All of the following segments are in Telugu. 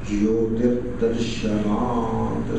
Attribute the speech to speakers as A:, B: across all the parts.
A: జ్యోతిర్దర్శనాత్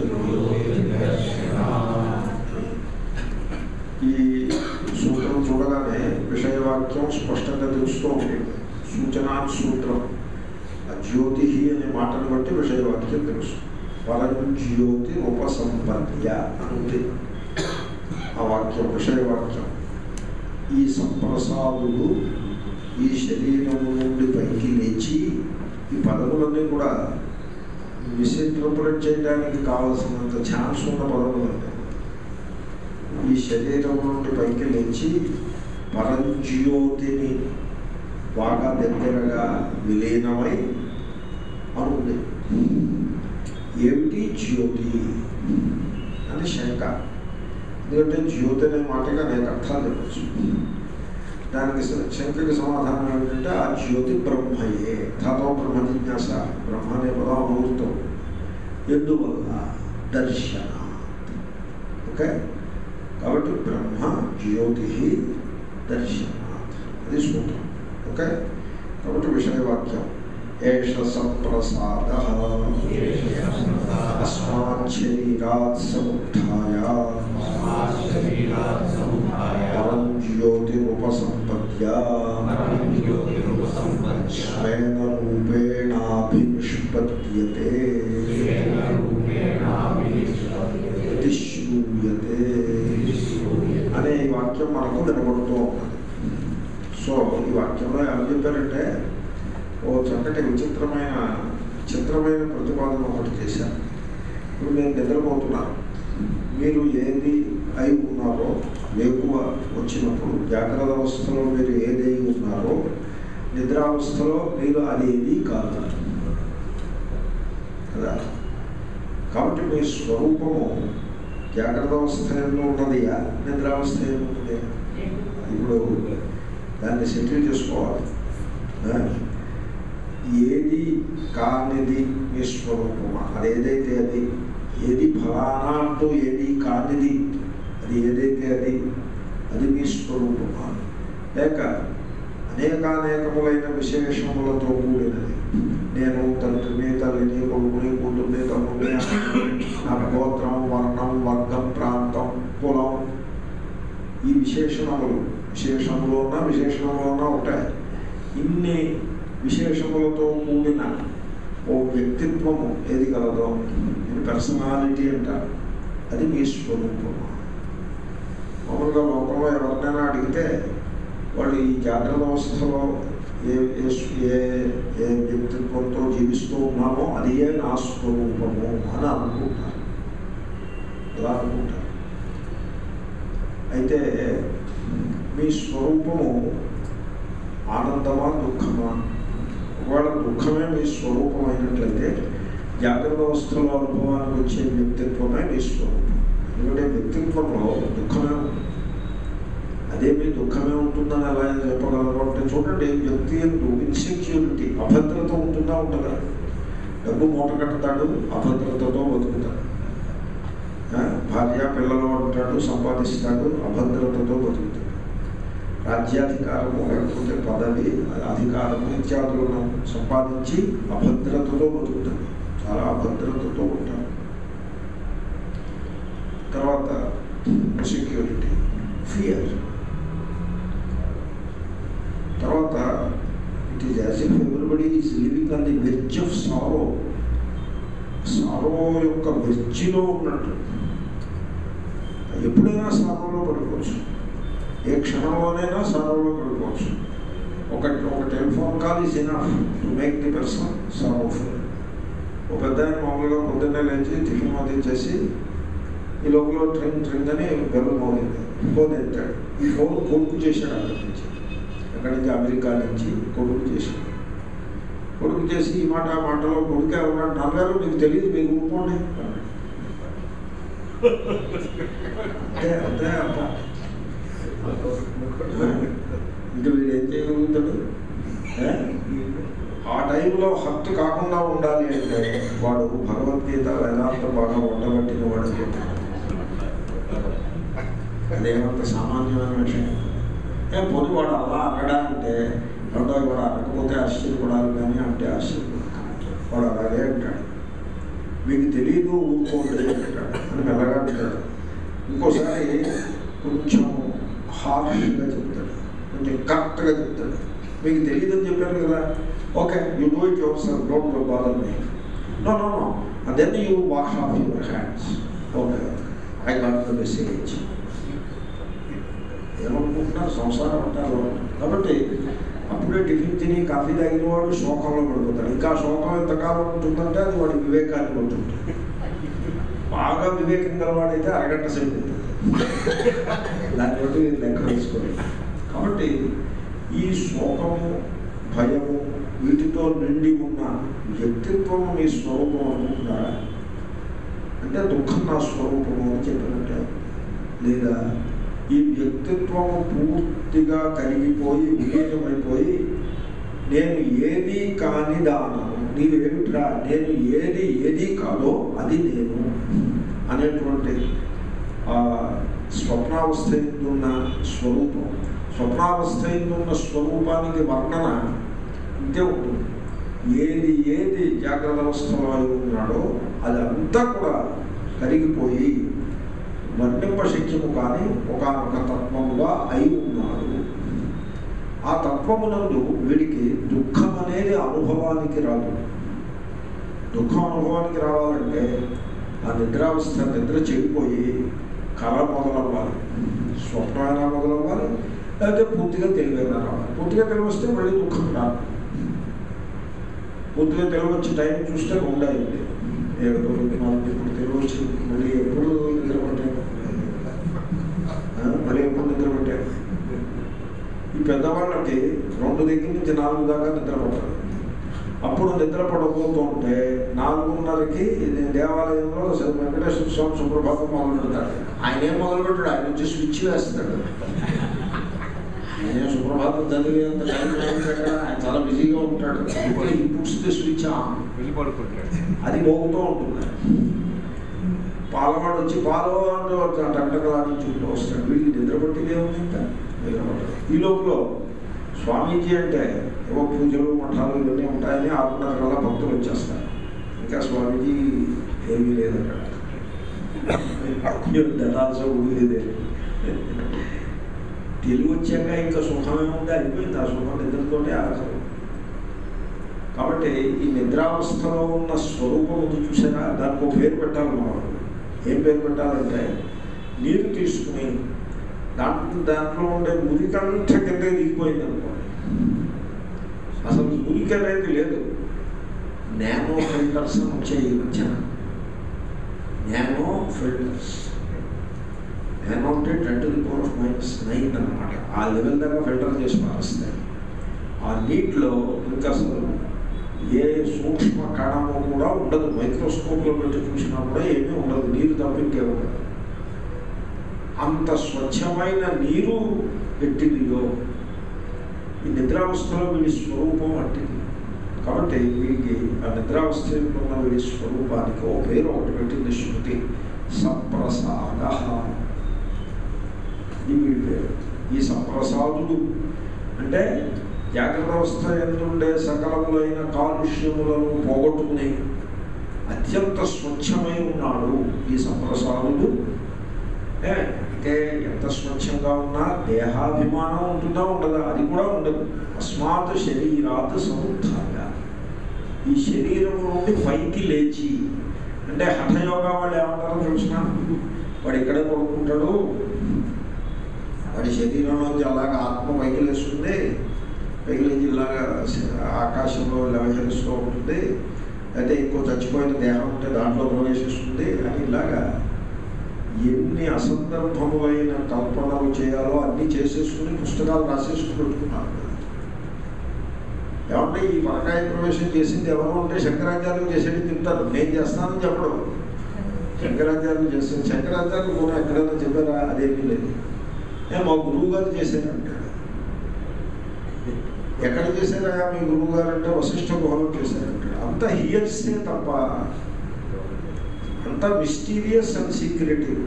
A: ఈ సూత్రం చూడగానే విషయవాక్యం స్పష్టంగా తెలుస్తూ ఉంటుంది సూచనా సూత్రం ఆ జ్యోతి అనే మాటను బట్టి విషయవాక్యం తెలుసు పరం జ్యోతి ఉపసంపద్య అనుంది ఆ వాక్యం విషయవాక్యం ఈ సంప్రసాదులు ఈ శరీరము నుండి పైకి లేచి ఈ పదములన్నీ కూడా మిస్ఇంటర్ప్రిట్ చేయడానికి కావలసినంత ఛాన్స్ ఉన్న పదములండి ఈ శరీరం నుండి పైకి లేచి పరంజ్యోతిని బాగా దగ్గరగా విలీనమై అనుంది ఏమిటి జ్యోతి అని శంక ఎందుకంటే జ్యోతి అనే మాటగా అనేక అర్థాలు చెప్పచ్చు దానికి స- శంకకి సమాధానం ఏమిటంటే ఆ జ్యోతి బ్రహ్మయే ధాతో బ్రహ్మ జిజ్ఞాస బ్రహ్మ అనే పదం అమృతం ఎందువల్ల దర్శన ఓకే కాబట్టి బ్రహ్మ జ్యోతి దర్శనాత్ అది సూత్రం ఓకే కాబట్టి విషయవాక్యం ఏష సప్రసాద అస్మాత్ శరీరాత్ సముత్య పరం జ్యోతిరుపసంపద్య స్వేన రూపేణాభినిష్పద్యతే ఇది శ్రూయతే అనే ఈ వాక్యం మనకు వినబడుతూ ఉన్నది సో ఈ వాక్యంలో ఏమని చెప్పారంటే ఓ చక్కటి విచిత్రమైన చిత్రమైన ప్రతిపాదన ఒకటి చేశాను ఇప్పుడు నేను నిద్రపోతున్నాను మీరు ఏది అయి ఉన్నారో వేకువ వచ్చినప్పుడు జాగ్రత్త అవస్థలో మీరు ఏదై ఉన్నారో నిద్రావస్థలో మీరు అది ఏది కాదు కదా కాబట్టి మీ స్వరూపము జాగ్రత్త అవస్థ ఎందు ఉన్నదియా నిద్రావస్థ ఎందు ఉన్నది ఇప్పుడు దాన్ని సెటిల్ చేసుకోవాలి ఆ? ఏది కానిది మీ స్వరూపమా అది ఏదైతే అది ఏది ఫలానా అంటూ ఏది కానిది అది ఏదైతే అది అది మీ స్వరూపమా లేక అనేకానేకములైన విశేషములతో కూడినది నేను తండ్రిని తల్లిని కొడుకుని కూతుర్ని తమ్ముడిని అన్నని, నా గోత్రం వర్ణం వర్గం ప్రాంతం కులం ఈ విశేషణములు విశేషములు ఉన్నా విశేషణములు ఉన్నా ఉంటాయి ఇన్ని విశేషములతో కూడిన ఓ వ్యక్తిత్వము ఏది కలదో ఇది పర్సనాలిటీ అంటారు అది మీ స్వరూపము మామూలుగా లోకంలో ఎవరినైనా అడిగితే వాళ్ళు ఈ జాగ్రత్త అవస్థలో ఏ ఏ ఏ ఏ వ్యక్తిత్వంతో జీవిస్తూ ఉన్నామో అది ఏ నా స్వరూపము అని అనుకుంటారు అలా అనుకుంటారు అయితే మీ స్వరూపము ఆనందమా దుఃఖమా ఒకవేళ దుఃఖమే మీ స్వరూపమైనట్లయితే జాగ్రత్త అవస్థలో అనుభవానికి వచ్చే వ్యక్తిత్వమే మీ స్వరూపం ఎందుకంటే వ్యక్తిత్వంలో దుఃఖమే ఉంటుంది అదే మీ దుఃఖమే ఉంటుందని ఎలా చెప్పగలరు అంటే చూడండి వ్యక్తి ఎందు ఇన్సెక్యూరిటీ అభద్రత ఉంటుందా ఉంటుందా డబ్బు మూట కట్టుతాడు అభద్రతతో బతుకుతాడు ఆ, భార్య పిల్లలు అంటాడు సంపాదిస్తాడు అభద్రతతో బతుకుతాడు రాజ్యాధికారము లేకపోతే పదవి అధికారము ఇత్యాదులను సంపాదించి అభద్రతతో బతుకుతాడు చాలా అభద్రతతో ఉంటాడు తర్వాత సెక్యూరిటీ ఫియర్ తర్వాత it is as if everybody is living on the verge of sorrow sorrow యొక్క వెజ్జిలో ఉన్నట్టు ఎప్పుడైనా సారోలో పడుకోవచ్చు ఏ క్షణంలోనైనా సారోలో పడుకోవచ్చు ఒక ఒక telephone call is enough to make the person sorrowful ఒక పెద్ద ఆయన మామూలుగా పొద్దున్నే లేచి టిఫిన్ అది చేసి ఈ లోపల ట్రింగ్ ట్రింగ్ అని బెల్ల మోగింది ఫోన్ ఎత్తాడు ఈ ఫోన్ కొడుకు చేశాడు అక్కడి నుంచి అక్కడి నుంచి అమెరికా నుంచి కొడుకు చేశాడు కొడుకు చేసి ఈ మాట ఆ మాటలో కొడుకు ఎవరన్నాడు నాన్నగారు మీకు తెలియదు మీకు ఊరుకోండి అన్నాడు. అంతే అంతే అప్ప ఇంకా వీడు ఏం చేయగలుగుతాడు ఏ? ఆ టైంలో హక్కు కాకుండా ఉండాలి అంటే వాడు భగవద్గీత వేదాంతం బాగా ఉండబట్టిన వాడు అదేమంత సామాన్యమైన విషయం ఏ పోనీ వాడు అలా అనడా అంటే రెండో వాడు అనకపోతే ఆశ్చర్యపడాలి కానీ అంటే ఆశ్చర్యపడాలి వాడు అలాగే అంటాడు మీకు తెలియదు ఊరుకోండి అంటాడు అని మెల్లగా అంటాడు ఇంకోసారి కొంచెం హార్ష్గా చెప్తాడు కొంచెం కరెక్ట్గా చెప్తాడు మీకు తెలియదని చెప్పారు కదా okay you do it yourself don't bother me no no no and then you wash off your hands okay I got the message ఏమనుకుంటున్నారు సంసారం అంటారు కాబట్టి అప్పుడే టిఫిన్ తిని కాఫీ తాగిన వాడు శోకంలో పడిపోతాడు ఇంకా శోకం ఎంతకాలం ఉంటుందంటే అది వాడి వివేకాన్ని ఉంటుంది బాగా వివేకం గలవాడైతే అరగంట సేపు ఉంటుంది దాన్ని బట్టి మీరు లెక్క వేసుకోండి కాబట్టి ఈ శోకము భయము వీటితో నిండి ఉన్న వ్యక్తిత్వం మీ స్వరూపం అనుకుంటున్నారా అంటే దుఃఖం నా స్వరూపము అని చెప్పినట్టే లేదా ఈ వ్యక్తిత్వం పూర్తిగా కరిగిపోయి విలీనమైపోయి నేను ఏది కాని దానము నీవేమిట్రా నేను ఏది ఏది కాదో అది నేను అనేటువంటి ఆ స్వప్నావస్థ ఉన్న స్వరూపం స్వప్నావస్థ ఉన్న స్వరూపానికి వర్ణన ఇంతే ఉంటుంది ఏది ఏది జాగ్రత్త అవస్థలో అయి ఉన్నాడో అదంతా కూడా కరిగిపోయి వర్ణింపశక్యము కానీ ఒకనొక తత్వముగా అయి ఉన్నాడు ఆ తత్వమునందు వీడికి దుఃఖం అనేది అనుభవానికి రాదు దుఃఖం అనుభవానికి రావాలంటే ఆ నిద్రావస్థ నిద్ర చెడిపోయి కళ మొదలవ్వాలి స్వప్నమైనా మొదలవ్వాలి లేకపోతే పూర్తిగా తెలివైనా రావాలి పూర్తిగా తెలివస్తే మళ్ళీ దుఃఖం రాదు పూర్తిగా తెలివి వచ్చి టైం చూస్తే ఉండాలి ఏదో మనకి ఇప్పుడు తెలివి వచ్చి మళ్ళీ ఎప్పుడు నిద్రపట్టాను మళ్ళీ ఎప్పుడు నిద్రపట్టాను ఈ పెద్దవాళ్ళకి రెండు దగ్గర నుంచి నాలుగు దాకా నిద్ర పట్టాలి అప్పుడు నిద్ర పడబోతుంటే నాలుగున్నరకి దేవాలయంలో వెంకటేశ్వర స్వామి సుప్రభాతం మొదలు పెడతాడు ఆయన ఏం మొదలు పెట్టాడు ఆయన వచ్చి స్విచ్ వేస్తాడు ఆయన సుప్రభాతం చదివే అంత టైం ఆయన చాలా బిజీగా ఉంటాడు పుట్స్ ది స్విచ్ ఆన్
B: వెళ్ళి పడుకుంటాడు
A: అది మోగుతూ ఉంటుంది పాలవాడు వచ్చి పాలు అంటూ టంటకలాడించుకుంటూ వస్తాడు వీడికి నిద్రపట్టిదే ఉంది ఇంకా నిద్రపట్టదు ఈ లోపల స్వామీజీ అంటే ఏవో పూజలు మఠాలు ఇవన్నీ ఉంటాయని ఆరున్నర కల్లా భక్తులు వచ్చేస్తారు ఇంకా స్వామీజీ ఏమీ లేదు అక్కడ దళాల్సో ఉండేదే తెలివి వచ్చాక ఇంకా సుఖమే ఉంటే అయిపోయింది ఆ సుఖం నిద్రతోటే ఆఖరు కాబట్టి ఈ నిద్రావస్థలో ఉన్న స్వరూపం ఉంది చూసారా దానికి ఒక పేరు పెట్టాలి మనం ఏం పేరు పెట్టాలంటే నీరు తీసుకుని దాంట్లో దాంట్లో ఉండే మురికంట కింద దిగిపోయింది అనుకోండి అసలు మురికి అనేది లేదు నానో ఫిల్టర్స్ అని వచ్చాయి ఈ మధ్యన నానో ఫిల్టర్స్ నానో అంటే ten to the power of minus nine అనమాట ఆ లెవెల్ దాకా ఫిల్టర్ చేసి మారుస్తాయి ఆ నీటిలో ఇంకా అసలు ఏ సూక్ష్మ కణము కూడా ఉండదు మైక్రోస్కోప్లో పెట్టి చూసినా కూడా ఏమీ ఉండదు నీరు తప్పింకే ఉండదు అంత స్వచ్ఛమైన నీరు ఎట్టిదిలో ఈ నిద్రావస్థలో వీడి స్వరూపం అట్టిది కాబట్టి వీడికి ఆ నిద్రావస్థలో ఉన్న వీడి స్వరూపానికి ఓ పేరు ఒకటి పెట్టింది శృతి సప్రసాద ఇది వీడి పేరు ఈ సప్రసాదుడు అంటే జాగ్రత్త అవస్థ ఎందుండే సకలములైన కాలుష్యములను పోగొట్టుకుని అత్యంత స్వచ్ఛమై ఉన్నాడు ఈ సంప్రసాదుడు ఏ, అంటే ఎంత స్వచ్ఛంగా ఉన్నా దేహాభిమానం ఉంటుందా ఉండదా అది కూడా ఉండదు అస్మాత్ శరీరాత్ సముద్ధాయ ఈ శరీరం నుండి పైకి లేచి అంటే హఠయోగా వాళ్ళు ఏమంటారో తెలిసిన వాడు ఇక్కడే పడుకుంటాడు వాడి శరీరంలోంచి అలాగా ఆత్మ పైకి లేస్తుంది పైకి లేచి ఇలాగా ఆకాశంలో లవహరిస్తూ ఉంటుంది అయితే ఇంకో చచ్చిపోయిన దేహం ఉంటే దాంట్లో ప్రవేశిస్తుంది అని ఇలాగా ఎన్ని అసందర్భములైన కల్పనలు చేయాలో అన్నీ చేసేసుకుని పుస్తకాలు రాసేసుకుని పెట్టుకున్నారు ఏమంటే ఈ పరకాయ ప్రవేశం చేసింది ఎవరు ఉంటే శంకరాచార్యులు చేసేది తింటారు నేను చేస్తానని చెప్పడం శంకరాచార్యులు చేస్తాను శంకరాచార్యులు కూడా ఎక్కడైనా చెప్పారా అదేమీ లేదు ఏ మా గురువు గారు చేశారంటాడు ఎక్కడ చేశారా మీ గురువు గారు అంటే వశిష్ఠ గుహలో చేశారంటాడు అంత హియర్సే తప్ప అంత మిస్టీరియస్ అండ్ సీక్రెటివ్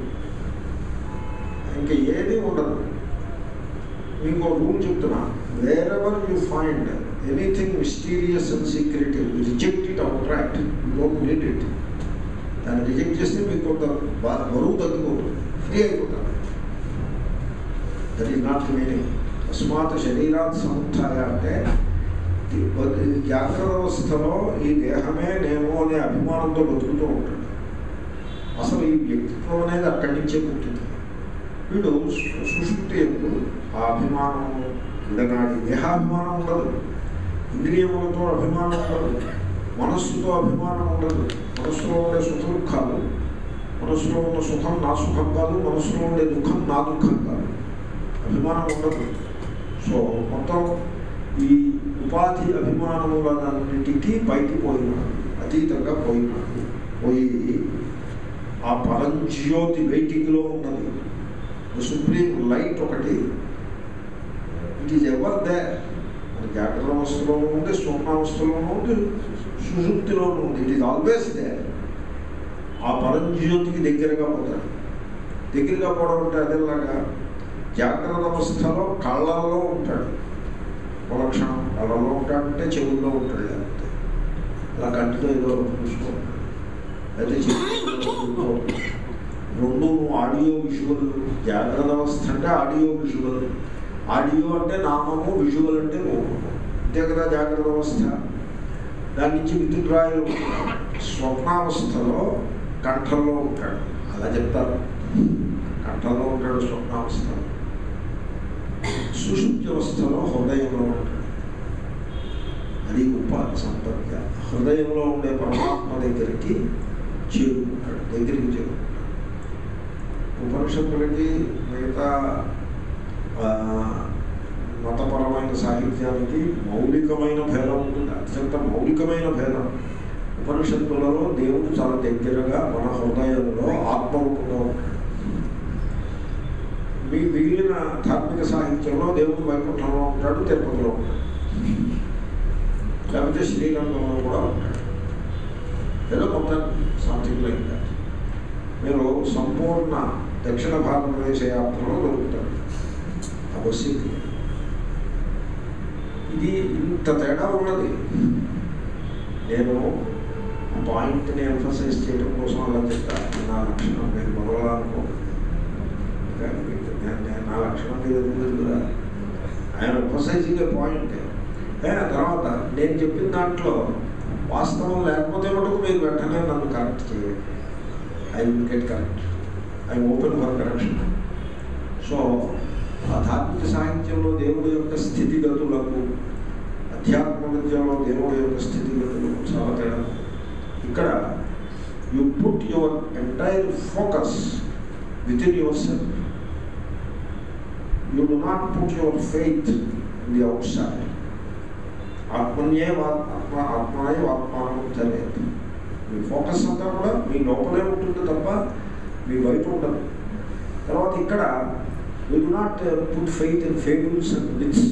A: ఇంకా ఏది ఉండదు మీకు రూల్ చెప్తున్నా wherever you find anything mysterious and secretive reject it outright don't need it దాన్ని రిజెక్ట్ చేస్తే మీకు కొంత బా- బరువు తగ్గిపోతుంది ఫ్రీ అయిపోతారు దట్ ఈస్ నాట్ మీనింగ్ తస్మాత్ శరీరాత్ సముత్థాయ అంటే ఈ బ- జాగ్రత్త అవస్థలో ఈ దేహమే నేను అనే అభిమానంతో బతుకుతూ ఉంటాడు అసలు ఈ వ్యక్తిత్వం అనేది అక్కడి నుంచే పుట్టింది వీడు సు- సుషుప్తి ఎందు ఆ అభిమానం విడనాడి దేహాభిమానం ఉండదు ఇంద్రియములతో అభిమానం ఉండదు మనస్సుతో అభిమానం ఉండదు మనస్సులో ఉండే సుఖ దుఃఖాలు మనస్సులో ఉన్న సుఖం నా సుఖం కాదు మనస్సులో ఉండే దుఃఖం నా దుఃఖం కాదు అభిమానం ఉండదు సో మొత్తం ఈ ఉపాధి అభిమానములన్నిటికీ పైకి పోయినాడు అతీతంగా పోయినాడు పోయి ఆ పరంజ్యోతి వెయిటింగ్లో ఉన్నది సుప్రీం లైట్ ఒకటి ఇట్ ఈజ్ ఎవర్ దే మన జాగ్రత్త అవస్థలోనూ ఉంది స్వప్నావస్థలోనూ ఉంది సుషుప్తిలోనూ ఉంది ఇట్ ఈజ్ ఆల్వేస్ దే ఆ పరంజ్యోతికి దగ్గరగా పోతాడు దగ్గరగా పోవడం అంటే అదేలాగా జాగ్రత్త అవస్థలో కళ్ళల్లో ఉంటాడు ఒక లక్షణం కళ్ళల్లో ఉంటాడంటే చెవుల్లో ఉంటాడు లేకపోతే అలా కంటితో ఏదో చూస్తూ ఉంటాడు అయితే చెవుల్లో రెండు ఆడియో విజువల్ జాగ్రత్త అవస్థ అంటే ఆడియో విజువల్ ఆడియో అంటే నామము విజువల్ అంటే రూపము అంతే కదా జాగ్రత్త అవస్థ దాని నుంచి విద్యుద్రాయులు స్వప్నావస్థలో కంఠంలో ఉంటాడు అలా చెప్తారు కంఠంలో ఉంటాడు స్వప్నావస్థలో సుషుప్తి అవస్థలో హృదయంలో ఉంటాడు అది ఉప సంపర్క హృదయంలో ఉండే పరమాత్మ దగ్గరికి చేరుకుంటాడు దగ్గరికి చేరుకుంటాడు ఉపనిషత్తులకి మిగతా ఆ, మతపరమైన సాహిత్యానికి మౌలికమైన భేదం ఉంటుంది అత్యంత మౌలికమైన భేదం ఉపనిషత్తులలో దేవుడు చాలా దగ్గరగా మన హృదయంలో ఆత్మరూపంగా ఉంటాడు మీ మిగిలిన ధార్మిక సాహిత్యంలో దేవుడు వైకుంఠంలో ఉంటాడు తిరుపతిలో ఉంటాడు లేకపోతే శ్రీరంగంలో కూడా ఉంటాడు ఏదో కొంత సంథింగ్ లైక్ దాట్ మీరు సంపూర్ణ దక్షిణ భారతదేశ యాత్రలో దొరుకుతారు ఆ బస్సు ఎక్కి. ఇది ఇంత తేడా ఉన్నది నేను ఆ పాయింట్ని ఎంఫసైజ్ చేయడం కోసం అలా చెప్తాను నా లక్షణం నేను మొదలనుకోండి కానీ మీకు నేను నేను నా లక్షణం మీద ఎందుకురా ఆయన ఎంఫసైజింగ్ పాయింట్ తర్వాత నేను చెప్పిన దాంట్లో వాస్తవం లేకపోతే మటుకు మీరు వెంటనే నన్ను కరెక్ట్ చేయండి I will get correct I open for correction so ఆ ధార్మిక సాహిత్యంలో దేవుడి యొక్క స్థితిగతులకు అధ్యాత్మ విద్యలో దేవుడి యొక్క స్థితిగతులకు చాలా తేడా ఇక్కడ you put your entire focus within yourself you do not put your faith in the outside ఆత్మన్యే ఆత్మ ఆత్మాయే ఆత్మానం తెలియదు మీ ఫోకస్ అంతా కూడా మీ లోపలే ఉంటుంది తప్ప మీ బయట ఉండదు తర్వాత ఇక్కడ we do not put faith in fables and myths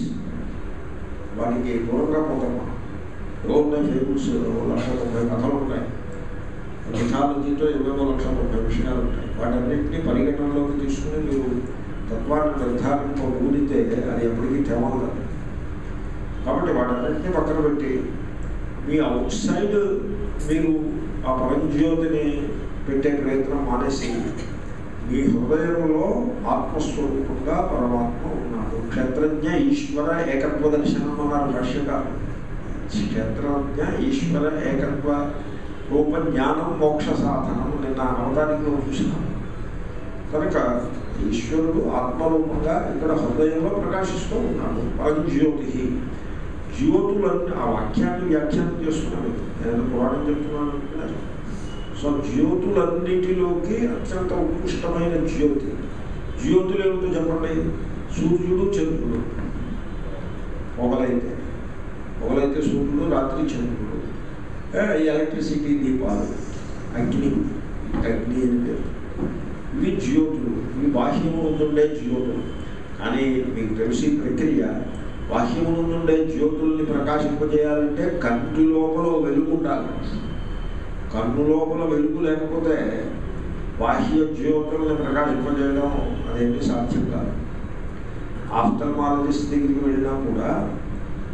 A: వాటికి దూరంగా పోతాం మనం ఏవో ఉన్నాయి ఫేబుల్స్ లక్ష తొంభై కథలు ఉంటాయి మిథాలజీతో ఇరవై లక్షల తొంభై విషయాలు ఉంటాయి వాటన్నింటినీ పరిగణనలోకి తీసుకుని మీరు తత్వాన్ని నిర్ధారింపబూడితే అది ఎప్పటికీ తెమలదు కాబట్టి వాటన్నింటినీ పక్కన పెట్టి మీ అవుట్ సైడ్ మీరు ఆ పరంజ్యోతిని పెట్టే ప్రయత్నం మానేసి మీ హృదయంలో ఆత్మస్వరూపంగా పరమాత్మ ఉన్నాడు క్షేత్రజ్ఞ ఈశ్వర ఏకత్వ దర్శనం అన్నారు భాష్యకారు క్షేత్రజ్ఞ ఈశ్వర ఏకత్వ రూప జ్ఞానం మోక్ష సాధనం నిన్న అవతారికలో చూసినాం కనుక ఈశ్వరుడు ఆత్మరూపంగా ఇక్కడ హృదయంలో ప్రకాశిస్తూ ఉన్నాడు పరంజ్యోతి జ్యోతులన్నీ ఆ వాక్యాన్ని వ్యాఖ్యానం చేస్తున్నాను నేను పురాణం చెప్తున్నాను అంటున్నారు సో జ్యోతులన్నిటిలోకి అత్యంత ఉత్కృష్టమైన జ్యోతి జ్యోతులు ఏమిటో చెప్పండి సూర్యుడు చంద్రుడు పొగలైతే పొగలైతే సూర్యుడు రాత్రి చంద్రుడు ఏ, ఎలక్ట్రిసిటీ దీపాలు అగ్ని అగ్ని అని పేరు ఇవి జ్యోతులు ఇవి బాహ్యము నుండే జ్యోతులు కానీ మీకు తెలిసి ప్రక్రియ బాహ్యము నుండే జ్యోతుల్ని ప్రకాశింపజేయాలంటే కంటి లోపల ఓ వెలుగు ఉండాలి కన్ను లోపల వెలుగు లేకపోతే బాహ్య జ్యోతుల్ని ప్రకాశింపజేయడం అదేమీ సాధ్యం కాదు ఆఫ్థల్మాలజిస్ట్ దగ్గరికి వెళ్ళినా కూడా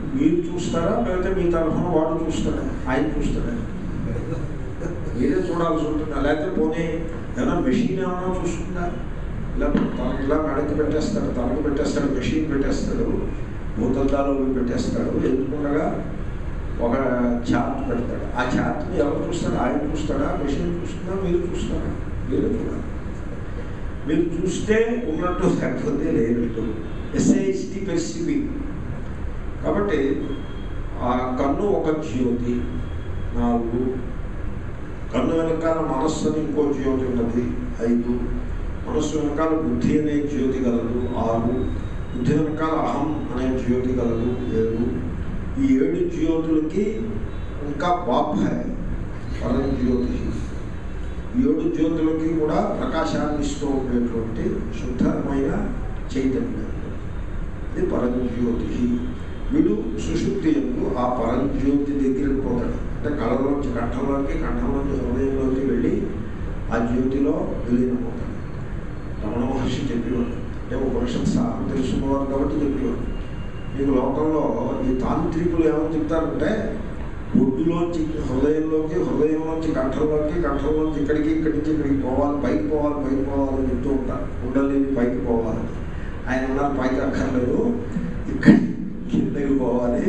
A: మీరు చూస్తారా లేకపోతే మీ తరఫున వాడు చూస్తాడా ఆయన చూస్తాడా మీరే చూడాల్సి ఉంటుందా లేకపోతే పోనీ ఏమైనా మెషిన్ ఏమైనా చూస్తుందా ఇలా తనకి ఇలా మెడకి పెట్టేస్తాడు తనకి పెట్టేస్తాడు మెషిన్ పెట్టేస్తాడు భూతద్దాలు అవి పెట్టేస్తాడు ఎందుకుండగా ఒక చార్ట్ పెడతాడు ఆ చార్ట్ని ఎవరు చూస్తాడు ఆయన చూస్తాడా మెషిన్ చూస్తుందా మీరు చూస్తారా మీరే చూడాలి మీరు చూస్తే ఉన్నట్టు లేకపోతే లేనట్టు ఎస్ఐఎస్టీ పెర్సివింగ్ కాబట్టి ఆ కన్ను ఒక జ్యోతి నాలుగు కన్ను వెనకాల మనస్సు అని ఇంకో జ్యోతి ఉన్నది ఐదు మనస్సు వెనకాల బుద్ధి అనే జ్యోతి గలదు ఆరు బుద్ధి వెనకాల అహం అనే జ్యోతి గలదు ఏడు ఈ ఏడు జ్యోతులకి ఇంకా బాప్ హై పరం జ్యోతి ఈ ఏడు జ్యోతులకి కూడా ప్రకాశాన్ని ఇస్తూ ఉండేటువంటి శుద్ధమైన చైతన్యం ఇది పరంజ్యోతి వీడు సుషుప్తి ఎందు ఆ పరంజ్యోతి దగ్గరికి పోతాడు అంటే కళలోంచి కంఠంలోకి కంఠంలోంచి హృదయంలోకి వెళ్ళి ఆ జ్యోతిలో విలీనమవుతాడు రమణ మహర్షి చెప్పేవాడు అంటే ఉపనిషత్ సారం తెలుసుకున్నవారు కాబట్టి చెప్పేవాడు మీకు లోకంలో ఈ తాంత్రికులు ఏమని చెప్తారంటే ఒడ్డులోంచి హృదయంలోకి హృదయంలోంచి కంఠంలోకి కంఠంలోంచి ఇక్కడికి ఇక్కడి నుంచి ఇక్కడికి పోవాలి పైకి పోవాలి పైకి పోవాలని చెప్తూ ఉంటారు ఉండలేని పైకి పోవాలి ఆయన ఉన్నారు పైకి అక్కర్లేదు ఇక్కడి కిందకి పోవాలి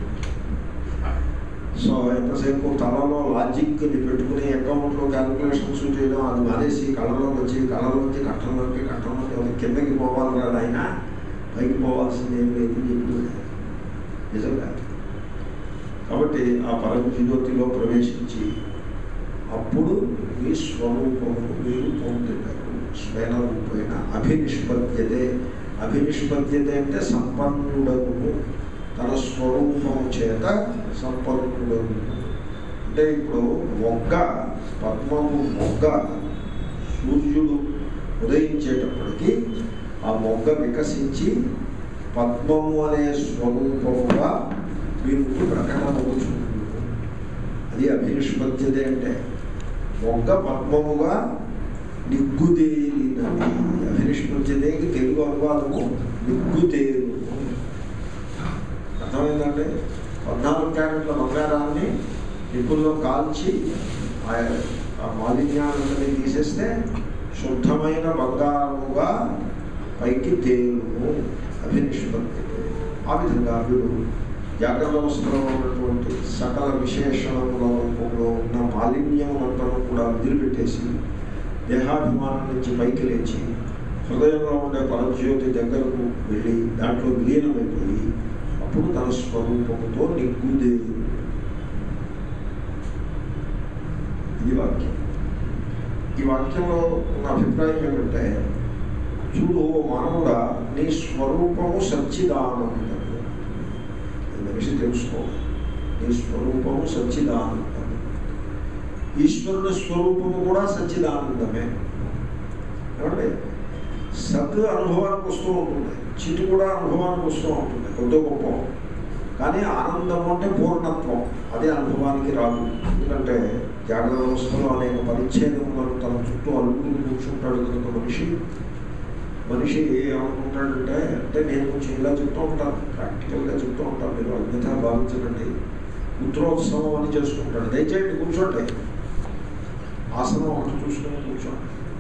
A: సో ఎంతసేపు తలలో లాజిక్ని పెట్టుకుని అకౌంట్లో క్యాలిక్యులేషన్స్ చేయడం అది మానేసి కళ్ళలోకి వచ్చి కళ్ళలోంచి కంఠంలోకి కంఠంలోకి అది కిందకి పోవాలి కదా ఆయన పైకి పోవాల్సింది ఏం లేదు చెప్పి నిజంగా కాబట్టి ఆ పరంజ్యోతిలో ప్రవేశించి అప్పుడు మీ స్వరూపము మీరు పొందుతారు స్వైన రూపైన అభినిష్పద్యతే అభినిష్పద్యత అంటే సంపన్నుడము తన స్వరూపము చేత సంపన్నుడము అంటే ఇప్పుడు మొగ్గ పద్మము మొగ్గ సూర్యుడు ఉదయించేటప్పటికి ఆ మొగ్గ వికసించి పద్మము అనే స్వరూపముగా మీకు ప్రకటమవుతుంది అది అభినిష్పత్యత అంటే మొగ్గ పద్మముగా నిగ్గుదేలినది అభినిష్పత్యతకి తెలుగు అనువాదము నిగ్గుదేలు అర్థమైందండి పద్నాలుగు క్యారెట్ల బంగారాన్ని నిప్పుల్లో కాల్చి ఆ- ఆ మాలిన్యాన్ని తీసేస్తే శుద్ధమైన బంగారముగా పైకి తేలుము అభినిష్పత్తి ఆ విధంగా వీడు జాగ్రత్త అవస్థలో ఉన్నటువంటి సకల విశేషణముల రూపంలో ఉన్న మాలిన్యమునంతరం కూడా వదిలిపెట్టేసి దేహాభిమానం నుంచి పైకి లేచి హృదయంలో ఉండే పరజ్యోతి దగ్గరకు వెళ్ళి దాంట్లో విలీనమైపోయి అప్పుడు తన స్వరూపముతో నిగ్గుదేవి ఇది వాక్యం ఈ వాక్యంలో ఉన్న అభిప్రాయం ఏమంటే చూడు ఓ మానవుడా నీ స్వరూపము సచ్చిదానందము అది మనిషి తెలుసుకో నీ స్వరూపము సచ్చిదానందము ఈశ్వరుని స్వరూపము కూడా సచ్చిదానందమే ఏమండి సత్ అనుభవానికి వస్తూ ఉంటుంది చిత్తు కూడా అనుభవానికి వస్తూ ఉంటుంది కొద్ది గొప్ప కానీ ఆనందం అంటే పూర్ణత్వం అదే అనుభవానికి రాదు ఎందుకంటే జాగ్రత్త వ్యవస్థలో అనేక పరిచ్ఛేదములను తన చుట్టూ అలుగులు కూర్చుంటాడు కనుక మనిషి మనిషి ఏమనుకుంటాడంటే అంటే నేను కొంచెం ఇలా చెప్తూ ఉంటాను ప్రాక్టికల్గా చెప్తూ ఉంటాను మీరు అన్యథా భావించకండి పుత్రోత్సవం అని చేసుకుంటాడు దయచేయండి కూర్చోండి ఆసనం ఒకటి చూసుకొని కూర్చోండి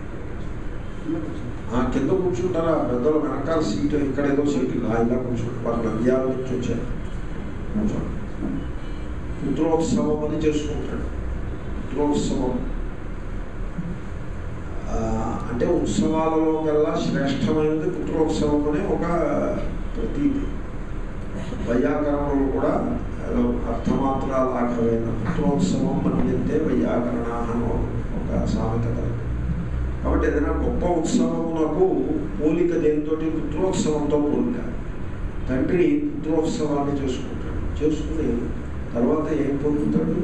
A: ఆ, కింద కూర్చుంటారా పెద్దలు వెనకాల సీటు ఇక్కడ ఏదో సీటు ఇలా ఇలా కూర్చోండి వాళ్ళు నంద్యాల నుంచి వచ్చారు కూర్చోండి పుత్రోత్సవం అని చేసుకుంటాడు పుత్రోత్సవం ఆ, అంటే ఉత్సవాలలో కల్లా శ్రేష్టమైనది పుత్రోత్సవం అనే ఒక ప్రతీతి వైయాకరణలు కూడా ఏదో అర్థమాత్రాలాఘవైన పుత్రోత్సవం మన్యంతే వైయాకరణ అని ఒక సామెత కలదు కాబట్టి ఏదైనా గొప్ప ఉత్సవములకు పోలిక దేనితోటి పుత్రోత్సవంతో పోలిక తండ్రి పుత్రోత్సవాన్ని చేసుకుంటాడు చేసుకుని తర్వాత ఏం పొందుతాడు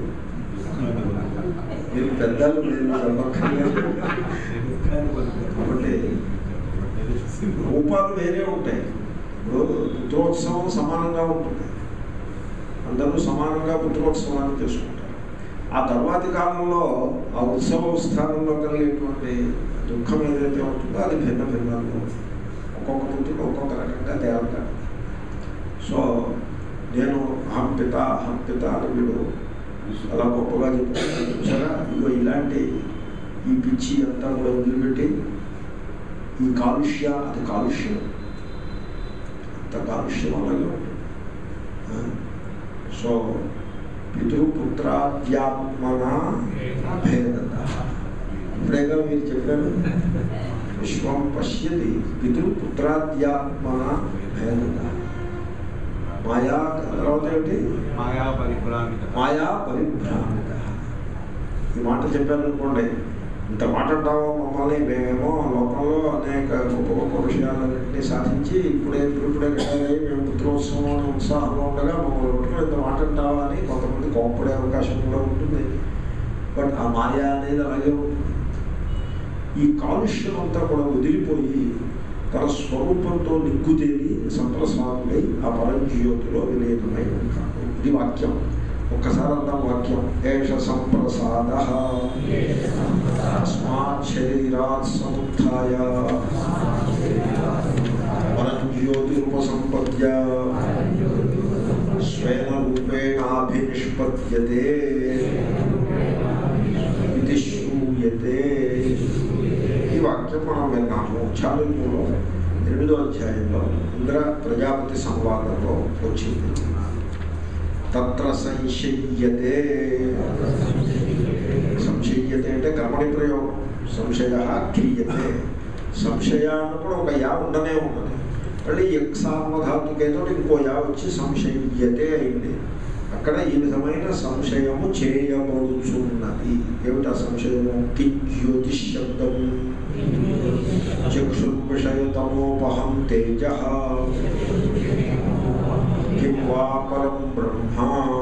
A: మీరు పెద్దలు మీరు చెప్పక్కర్లేదు కాబట్టి రూపాలు వేరే ఉంటాయి ఇప్పుడు పుత్రోత్సవం సమానంగా ఉంటుంది అందరూ సమానంగా పుత్రోత్సవాన్ని చేసుకుంటారు ఆ తర్వాతి కాలంలో ఆ ఉత్సవ స్థానంలో కలిగేటువంటి దుఃఖం ఏదైతే ఉంటుందో అది భిన్న భిన్నంగా ఉంటుంది ఒక్కొక్క పుత్రుడు ఒక్కొక్క రకంగా తేలుతాడు సో నేను అహం పిత అహం పిత అని వీడు అలా గొప్పగా చెప్తున్నాడు చూసారా ఇదిగో ఇలాంటి ఈ పిచ్చి అంతా కూడా వదిలిపెట్టి ఈ కాలుష్య అది కాలుష్యం అంత కాలుష్యం అలాగే ఉంటుంది ఆ? సో పితృపుత్రాద్యాత్మన భేదత ఇప్పుడేగా మీరు చెప్పారు విశ్వం పశ్యతి పితృపుత్రాద్యాత్మన భేదత మాయా తర్వాత ఏమిటి
B: మాయా పరిభ్రామిత
A: మాయా పరిభ్రామిత ఈ మాట చెప్పారనుకోండి ఇంత మాట అంటావో మమ్మల్ని మేమేమో లోకంలో అనేక గొప్ప గొప్ప విషయాలన్నింటినీ సాధించి ఇప్పుడే ఇప్పుడే కట్టాలి మేము పుత్రోత్సవం అనే ఉత్సాహంలో ఉండగా మమ్మల్ని పట్టుకుని ఇంత మాట అంటావా అని కొంతమంది కోప్పడే అవకాశం కూడా ఉంటుంది బట్ ఆ మాయా అనేది అలాగే ఉంటుంది ఈ కాలుష్యం అంతా కూడా వదిలిపోయి తన స్వరూపంతో నిగ్గుతేలి సంప్రసాదులై ఆ పరంజ్యోతిలో విలీనమై ఉంటాడు ఇది వాక్యం ఒక్కసారి అందాం వాక్యం ఏష సంప్రసాద తస్మాత్ శరీరాత్ సముత్య పరంజ్యోతిరుపసంపద్య స్వేన రూపేణాభినిష్పద్యతే ఇది శ్రూయతే ఈ వాక్యం మనం విన్నాము చాలులో ఎనిమిదో అధ్యాయంలో ఇంద్ర ప్రజాపతి సంవాదంలో వచ్చింది తత్ర సంశయ్యతే సంశయ్యతే అంటే కర్మణి ప్రయోగం సంశయ క్రియతే సంశయ అన్నప్పుడు ఒక యా ఉండనే ఉన్నది మళ్ళీ ఎక్సామధాతుకేతో ఇంకో యా వచ్చి సంశయ్యతే అయింది అక్కడ ఈ విధమైన సంశయము చేయబడుచున్నది ఏమిటా సంశయము కిజ్యోతిష్ శబ్దం చక్షుర్విషయతమోపహం తేజ కిం వా పరం బ్రహ్మ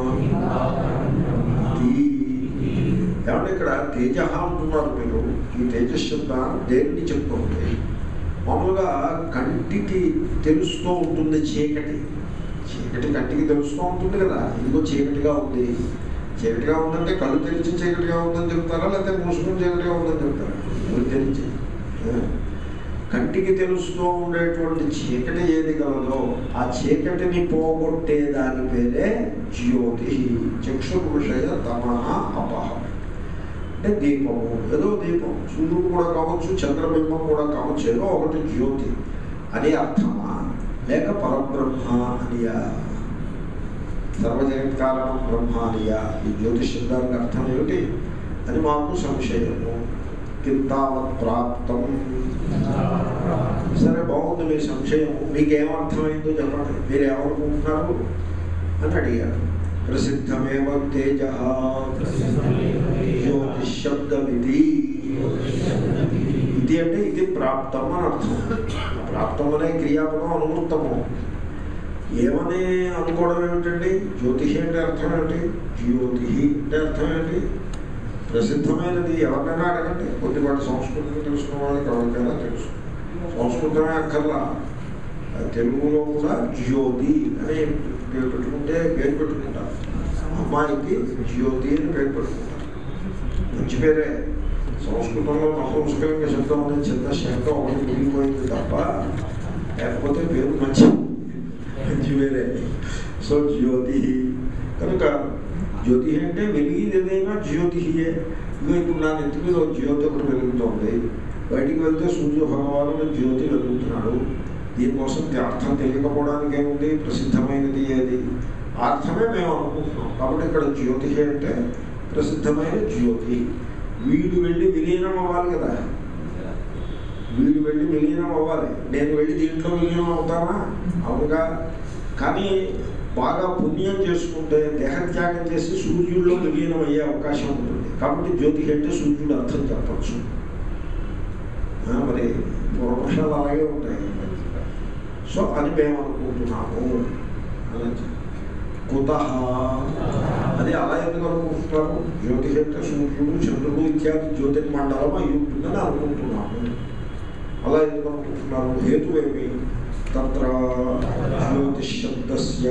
A: ఇది. ఏమంటే ఇక్కడ తేజ అంటున్నారు మీరు ఈ తేజశబ్దాన్ని దేన్ని చెప్తుంది మామూలుగా కంటికి తెలుస్తూ ఉంటుంది చీకటి చీకటి కంటికి తెలుస్తూ ఉంటుంది కదా ఇదిగో చీకటిగా ఉంది చీకటిగా ఉందంటే కళ్ళు తెరిచి చీకటిగా ఉందని చెప్తారా లేకపోతే మూసుకుని చీకటిగా ఉందని చెప్తారా కళ్ళు తెరిచి ఆ? కంటికి తెలుస్తూ ఉండేటువంటి చీకటి ఏది కలదో ఆ చీకటిని పోగొట్టే దాని పేరే జ్యోతి చక్షు విషయ తమన అపహం అంటే దీపము ఏదో దీపం సూర్యుడు కూడా కావచ్చు చంద్రబింబం కూడా కావచ్చు ఏదో ఒకటి జ్యోతి అని అర్థమా లేక పరబ్రహ్మ అనియా సర్వజగత్కారణం బ్రహ్మ అనియా ఈ జ్యోతిష్ శబ్దానికి అర్థం ఏమిటి అని మాకు సంశయము కింతావత్ ప్రాప్తం సరే బాగుంది మీ సంశయం మీకేమర్థమైందో చెప్పండి మీరు ఏమనుకుంటున్నారు అని అడిగారు ప్రసిద్ధమేవ తేజ జ్యోతిశబ్దమిది ఇది అంటే ఇది ప్రాప్తం అని అర్థం ఆ ప్రాప్తం అనే క్రియాపదం అనువృత్తము ఏమని అనుకోవడం ఏమిటండి జ్యోతిషి అంటే అర్థం ఏమిటి జ్యోతి అంటే అర్థం ఏంటి ప్రసిద్ధమైనది ఎవరినైనా అడగండి కొద్దిపాటి సంస్కృతం తెలుసుకున్న వాళ్ళకి ఎవరికైనా తెలుసు సంస్కృతమే అక్కర్లా ఆ తెలుగులో కూడా జ్యోతి అని పేరు పెట్టుకుంటే పేరు పెట్టుకుంటారు అమ్మాయికి జ్యోతి అని పేరు పెట్టుకుంటారు మంచి పేరే సంస్కృతంలో నపుంసకలింగ శబ్దం అనే చిన్న శబ్దం ఒకటి మిగిలిపోయింది తప్ప లేకపోతే పేరు మంచి మంచి పేరే సో జ్యోతి కనుక జ్యోతి అంటే వెలిగేది ఏదైనా జ్యోతియే ఇదిగో ఇప్పుడు నా నెత్తి మీద ఒక జ్యోతి ఒకటి వెలుగుతోంది బయటికి వెళ్తే సూర్య భగవానుడు జ్యోతి వెలుగుతున్నాడు దీనికోసం అర్థం తెలియకపోవడానికి ఏముంది ప్రసిద్ధమైనది ఏది ఆ అర్థమే మేము అనుకుంటున్నాం కాబట్టి ఇక్కడ జ్యోతి అంటే ప్రసిద్ధమైన జ్యోతి వీడు వెళ్ళి విలీనం అవ్వాలి కదా వీడు వెళ్ళి విలీనం అవ్వాలి నేను వెళ్ళి దీంట్లో విలీనం అవుతానా అవునుగా కానీ బాగా పుణ్యం చేసుకుంటే దేహత్యాగం చేసి సూర్యుల్లో విలీనం అయ్యే అవకాశం ఉంటుంది కాబట్టి జ్యోతి అంటే సూర్యుడు అర్థం చెప్పచ్చు ఆ, మరి పూర్వపక్షాలు అలాగే ఉంటాయి సో అది మేము అనుకుంటున్నాము అని కుత అది అలా ఎందుకు అనుకుంటున్నారు జ్యోతి అంటే సూర్యుడు చంద్రుడు ఇత్యాది జ్యోతిర్మండలం అయి ఉంటుందని అనుకుంటున్నాము అలా ఎందుకు అనుకుంటున్నారు హేతు ఏమి తత్ర జ్యోతిశబ్దస్య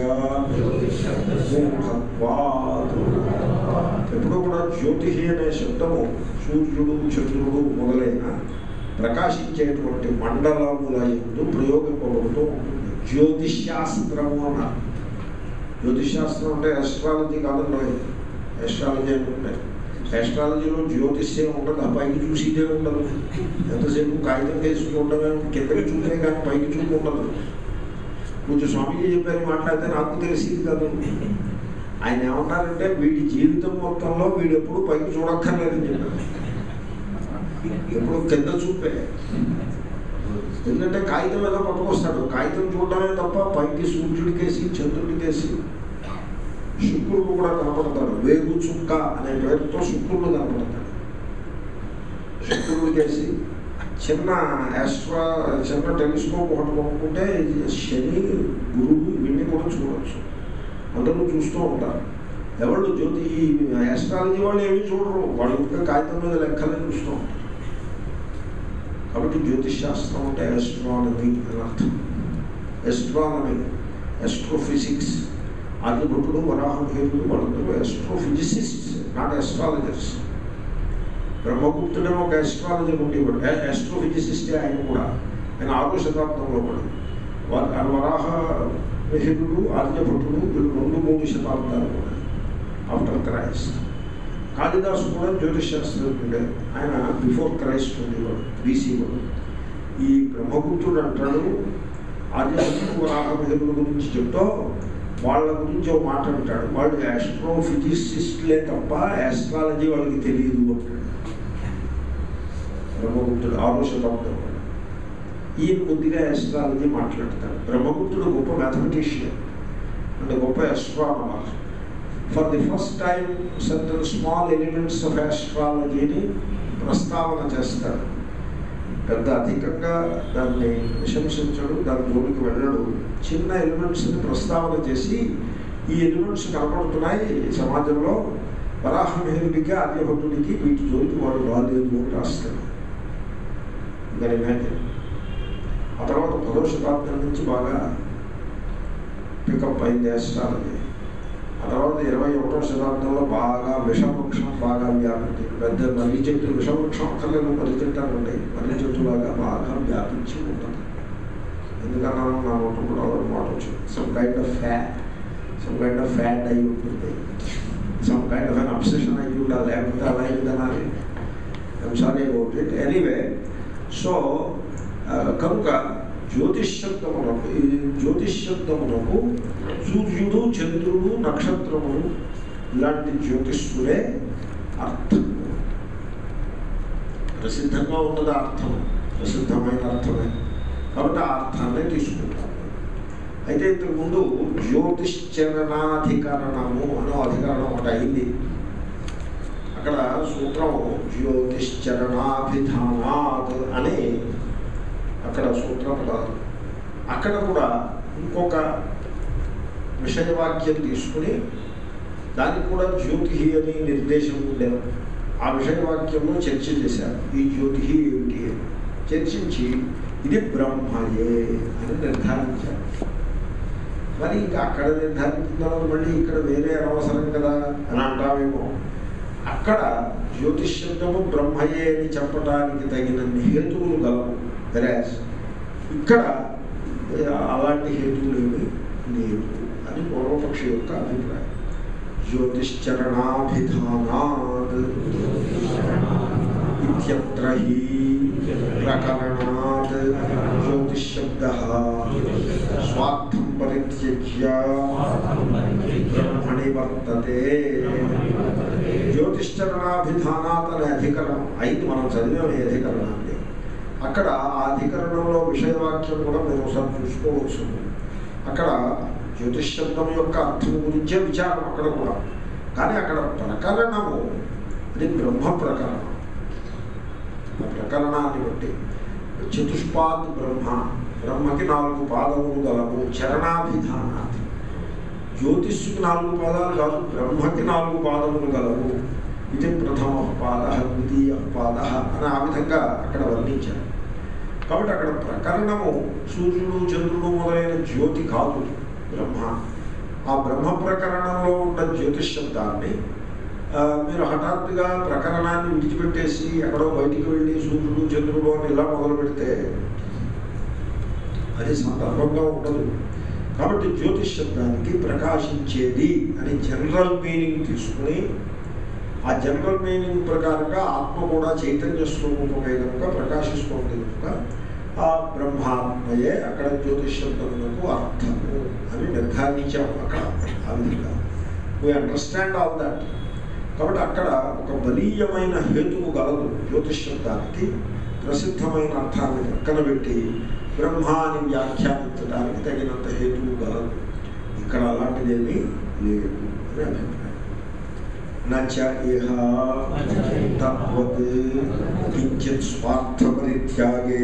A: మూఢత్వాత్ ఎప్పుడు కూడా జ్యోతి అనే శబ్దము సూర్యుడు చంద్రుడు మొదలైన ప్రకాశించేటువంటి మండలముల ఎందు ప్రయోగింపబడుతూ ఉంటుంది జ్యోతిశాస్త్రము అన్నారు జ్యోతిష్ శాస్త్రం అంటే ఎస్ట్రాలజీ కాదండి ఎస్ట్రాలజీ అంటే ఎస్ట్రాలజీలో జ్యోతిష్యం ఉండదు ఆ పైకి చూసిదే ఉండదు ఎంతసేపు కాగితం వేసుకుంటమే కిందకి చూపే కానీ పైకి చూపు ఉండదు కొంచెం స్వామీజీ చెప్పారు మాట్లాడితే నాకు తెలిసింది కాదు ఆయన ఏమన్నారంటే వీడి జీవితం మొత్తంలో వీడు ఎప్పుడు పైకి చూడక్కర్లేదని చెప్పారు ఎప్పుడు కింద చూపే ఎందుకంటే కాగితం ఏదో పట్టుకొస్తాడు కాగితం చూడటమే తప్ప పైకి సూర్యుడికేసి చంద్రుడికేసి శుక్రుడు కూడా కనపడతాడు వేగు చుక్క అనే పేరుతో శుక్రుడు కనపడతాడు శుక్రుడికేసి చిన్న ఆస్ట్రా చిన్న టెలిస్కోప్ ఒకటి కొనుక్కుంటే శని గురువు ఇవన్నీ కూడా చూడవచ్చు అందరూ చూస్తూ ఉంటారు ఎవరు జ్యోతి ఈ ఆస్ట్రాలజీ వాళ్ళు ఏమీ చూడరు వాళ్ళు ఇంకా కాగితం మీద లెక్కలే చూస్తూ ఉంటారు కాబట్టి జ్యోతిష్ శాస్త్రం అంటే ఎస్ట్రానమీ అని అర్థం ఎస్ట్రానమీ ఎస్ట్రోఫిజిక్స్ ఆర్యభటుడు వరాహమేరుడు వాళ్ళందరూ ఎస్ట్రోఫిజిసిస్ట్స్ నాట్ ఎస్ట్రాలజర్స్ బ్రహ్మగుప్తుడే ఒక ఎస్ట్రాలజర్ ఉండేవాడు ఎస్ట్రోఫిజిసిస్టే ఆయన కూడా ఆయన ఆరో శతాబ్దంలో కూడా వా- ఆ వరాహ మిహిరుడు ఆర్యభటుడు వీళ్ళు రెండు మూడు శతాబ్దాలు కూడా ఆఫ్టర్ క్రైస్ట్ కాళిదాసు కూడా జ్యోతిష్ శాస్త్రజ్ఞుడే ఆయన బిఫోర్ క్రైస్ట్ ఉండేవాడు బీసీ వాడు ఈ బ్రహ్మగుప్తుడు అంటాడు ఆర్యభటుడు వరాహమిహిరుడు గురించి చెప్తూ వాళ్ళ గురించి ఒక మాట అంటాడు వాళ్ళు ఆస్ట్రోఫిజిసిస్ట్లే తప్ప ఆస్ట్రాలజీ వాళ్ళకి తెలియదు అంటాడు బ్రహ్మగుప్తుడు ఆరో శతాబ్దం వాడు. ఈయన కొద్దిగా ఆస్ట్రాలజీ మాట్లాడతాడు బ్రహ్మగుప్తుడు గొప్ప మ్యాథమెటిషియన్ అంటే గొప్ప astronomer for the first time certain small elements of ఆస్ట్రాలజీని ప్రస్తావన చేస్తాడు పెద్ద అధికంగా దాన్ని ప్రశంసించడు దాని జోలికి వెళ్ళడు చిన్న ఎలిమెంట్స్ని ప్రస్తావన చేసి ఈ ఎలిమెంట్స్ కనపడుతున్నాయి సమాజంలో వరాహమేరుడికి ఆర్యభట్టుడికి వీటి జోలికి వాడు రాలేదు అని రాస్తాడు దాని ఇమాజిన్ ఆ తర్వాత పదో శతాబ్దం నుంచి బాగా పికప్ అయింది ఆస్ట్రాలజీ ఆ తర్వాత ఇరవై ఒకటో శతాబ్దంలో బాగా విషవృక్షం బాగా వ్యాపించి పెద్ద మర్రి చెట్టు విషవృక్షం అక్కర్లేదు మర్రి చెట్టు అనండి మర్రి చెట్టు లాగా బాగా వ్యాపించి ఉంటుంది ఎందుకన్నా నా నోట కూడా మాట వచ్చింది some kind of fad some kind of fad అయి ఉంటుంది some kind of an obsession అయ్యి ఉండాలి లేకపోతే అలా అయిందనాలి I'm sorry about it anyway so కనుక జ్యోతిషబ్దమునకు ఈ జ్యోతిషబ్దమునకు సూర్యుడు చంద్రుడు నక్షత్రములు ఇలాంటి జ్యోతిష్యులే అర్థము ప్రసిద్ధంగా ఉన్నది అర్థం ప్రసిద్ధమైన అర్థమే కాబట్టి ఆ అర్థాన్ని తీసుకుంటాం అయితే ఇంతకుముందు జ్యోతిశ్చరణాధికరణము అనే అధికరణం ఒకటి అయింది అక్కడ సూత్రం జ్యోతిశ్చరణాభిధానాత్ అని అక్కడ సూత్రం కాదు అక్కడ కూడా ఇంకొక విషయవాక్యం తీసుకుని దానికి కూడా జ్యోతి అని నిర్దేశం ఉండేది ఆ విషయవాక్యంలో చర్చ చేశారు ఈ జ్యోతి ఏమిటి అని చర్చించి ఇది బ్రహ్మయే అని నిర్ధారించారు మరి ఇంకా అక్కడ నిర్ధారించిన మళ్ళీ ఇక్కడ వేరే అనవసరం కదా అని అంటామేమో అక్కడ జ్యోతిష్యము బ్రహ్మయే అని చెప్పడానికి తగినన్ని హేతువులు గలవు వెరాజ్ ఇక్కడ ఏ, అలాంటి హేతువులు ఏమి లేవు అని పూర్వపక్షి యొక్క అభిప్రాయం జ్యోతిశ్చరణాభిధానాత్ ఇత్యత్ర హి ప్రకరణాత్ జ్యోతిశబ్ద స్వార్థం పరిత్యజ్య బ్రహ్మణి వర్తతే జ్యోతిశ్చరణాభిధానాత్ అనే అధికరణం అయింది మనం చదివాం ఈ అధికరణాన్ని అక్కడ ఆ అధికరణంలో విషయవాక్యం కూడా మీరు ఒకసారి చూసుకోవచ్చు అక్కడ జ్యోతిష్ శబ్దం యొక్క అర్థం గురించే విచారం అక్కడ కూడా కానీ అక్కడ ప్రకరణము అది బ్రహ్మ ప్రకరణం ఆ ప్రకరణాన్ని బట్టి చతుష్పాద్ బ్రహ్మ బ్రహ్మకి నాలుగు పాదములు గలవు చరణాభిధానాది జ్యోతిష్కి నాలుగు పాదాలు కాదు బ్రహ్మకి నాలుగు పాదములు గలవు ఇది ప్రథమ పాద ద్వితీయ పాద అని ఆ విధంగా అక్కడ వర్ణించారు కాబట్టి అక్కడ ప్రకరణము సూర్యుడు చంద్రుడు మొదలైన జ్యోతి కాదు బ్రహ్మ ఆ బ్రహ్మ ప్రకరణంలో ఉన్న జ్యోతిష్ శబ్దాన్ని ఆ, మీరు హఠాత్తుగా ప్రకరణాన్ని విడిచిపెట్టేసి ఎక్కడో బయటికి వెళ్ళి సూర్యుడు చంద్రుడు అని ఇలా మొదలు పెడితే అది సందర్భంగా ఉండదు కాబట్టి జ్యోతిష్ శబ్దానికి ప్రకాశించేది అని జనరల్ మీనింగ్ తీసుకుని ఆ జనరల్ మీనింగ్ ప్రకారంగా ఆత్మ కూడా చైతన్య స్వరూపమే కనుక ప్రకాశిస్తుంది కనుక ఆ బ్రహ్మాత్మయే అక్కడ జ్యోతిష్ శబ్దములకు అర్థము అని నిర్ధారించాము అక్కడ ఆ విధంగా వీ అండర్స్టాండ్ ఆల్ దాట్ కాబట్టి అక్కడ ఒక బలీయమైన హేతువు గలదు జ్యోతిష్ శబ్దానికి ప్రసిద్ధమైన అర్థాన్ని పక్కన పెట్టి బ్రహ్మ అని వ్యాఖ్యానించడానికి తగినంత హేతువు గలదు ఇక్కడ అలాంటిదేమీ లేదు అని అభిప్రాయం నచ ఇహ తద్వత్ కించిత్ స్వార్థపరిత్యాగే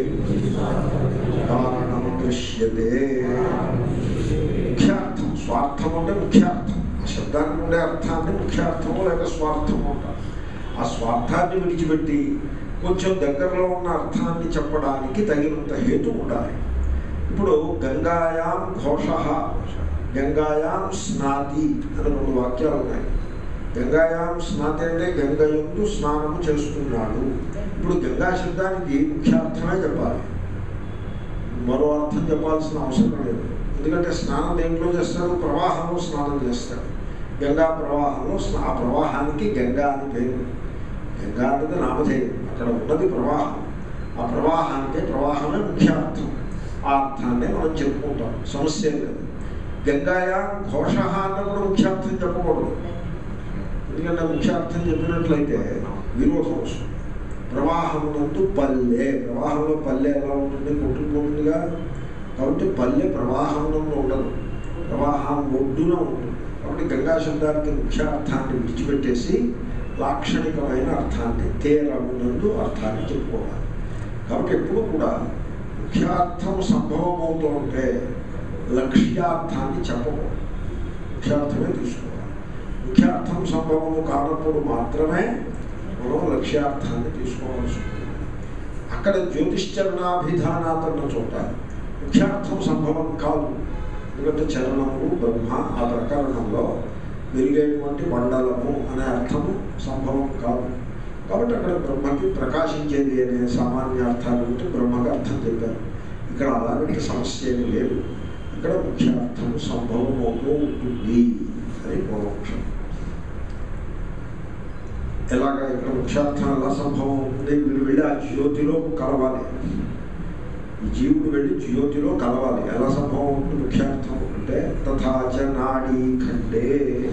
A: కారణం దృశ్యతే ముఖ్యార్థం స్వార్థం అంటే ముఖ్యార్థం ఆ శబ్దానికి ఉండే అర్థాన్ని ముఖ్యార్థము లేక స్వార్థము అంటారు ఆ స్వార్థాన్ని విడిచిపెట్టి కొంచెం దగ్గరలో ఉన్న అర్థాన్ని చెప్పడానికి తగినంత హేతు ఉండాలి ఇప్పుడు గంగాయాం ఘోష గంగాయాం స్నాతి అని రెండు వాక్యాలు ఉన్నాయి గంగాయాం స్నాతి అంటే గంగయందు స్నానము చేస్తున్నాడు ఇప్పుడు గంగా శబ్దానికి ముఖ్యార్థమే చెప్పాలి మరో అర్థం చెప్పాల్సిన అవసరం లేదు ఎందుకంటే స్నానం దేంట్లో చేస్తారు ప్రవాహంలో స్నానం చేస్తారు గంగా ప్రవాహంలో స్నా ఆ ప్రవాహానికి గంగా అని పేరు గంగా అనేది నామధేయం అక్కడ ఉన్నది ప్రవాహం ఆ ప్రవాహానికి ప్రవాహమే ముఖ్యార్థం ఆ అర్థాన్నే మనం చెప్పుకుంటాం సమస్య ఏం లేదు గంగాయా ఘోష అన్న కూడా ముఖ్యార్థం చెప్పకూడదు ఎందుకంటే ముఖ్యార్థం చెప్పినట్లయితే విరోధం వస్తుంది ప్రవాహమునందు పల్లె ప్రవాహంలో పల్లె ఎలా ఉంటుంది కొట్టుకుపోతుందిగా కాబట్టి పల్లె ప్రవాహమునందు ఉండదు ప్రవాహం ఒడ్డున ఉంటుంది కాబట్టి గంగా శబ్దానికి ముఖ్యార్థాన్ని విడిచిపెట్టేసి లాక్షణికమైన అర్థాన్ని తీరమునందు అర్థాన్ని చెప్పుకోవాలి కాబట్టి ఎప్పుడు కూడా ముఖ్యార్థం సంభవం అవుతూ ఉంటే లక్ష్యార్థాన్ని చెప్పకూడదు ముఖ్యార్థమే తీసుకోవాలి ముఖ్యార్థం సంభవము కానప్పుడు మాత్రమే మనం లక్ష్యార్థాన్ని తీసుకోవాల్సి ఉంటుంది అక్కడ జ్యోతిశ్చరణాభిధానాత్ అన్న చోట ముఖ్యార్థం సంభవం కాదు ఎందుకంటే చరణము బ్రహ్మ ఆ ప్రకరణంలో వెలిగేటువంటి మండలము అనే అర్థము సంభవం కాదు కాబట్టి అక్కడ బ్రహ్మకి ప్రకాశించేది అనే సామాన్య అర్థాలు ఉంటే బ్రహ్మకి అర్థం చెప్పారు ఇక్కడ అలాంటి సమస్య ఏమీ లేదు ఇక్కడ ముఖ్యార్థం సంభవం అవుతూ ఉంటుంది అని పూర్వపక్షం ఎలాగ ఇక్కడ ముఖ్యార్థం ఎలా సంభవం అవుతుంది వీడు వెళ్ళి ఆ జ్యోతిలో కలవాలి ఈ జీవుడు వెళ్ళి జ్యోతిలో కలవాలి ఎలా సంభవం అవుతుంది ముఖ్యార్థం అంటే తథాచ నాడీ ఖండే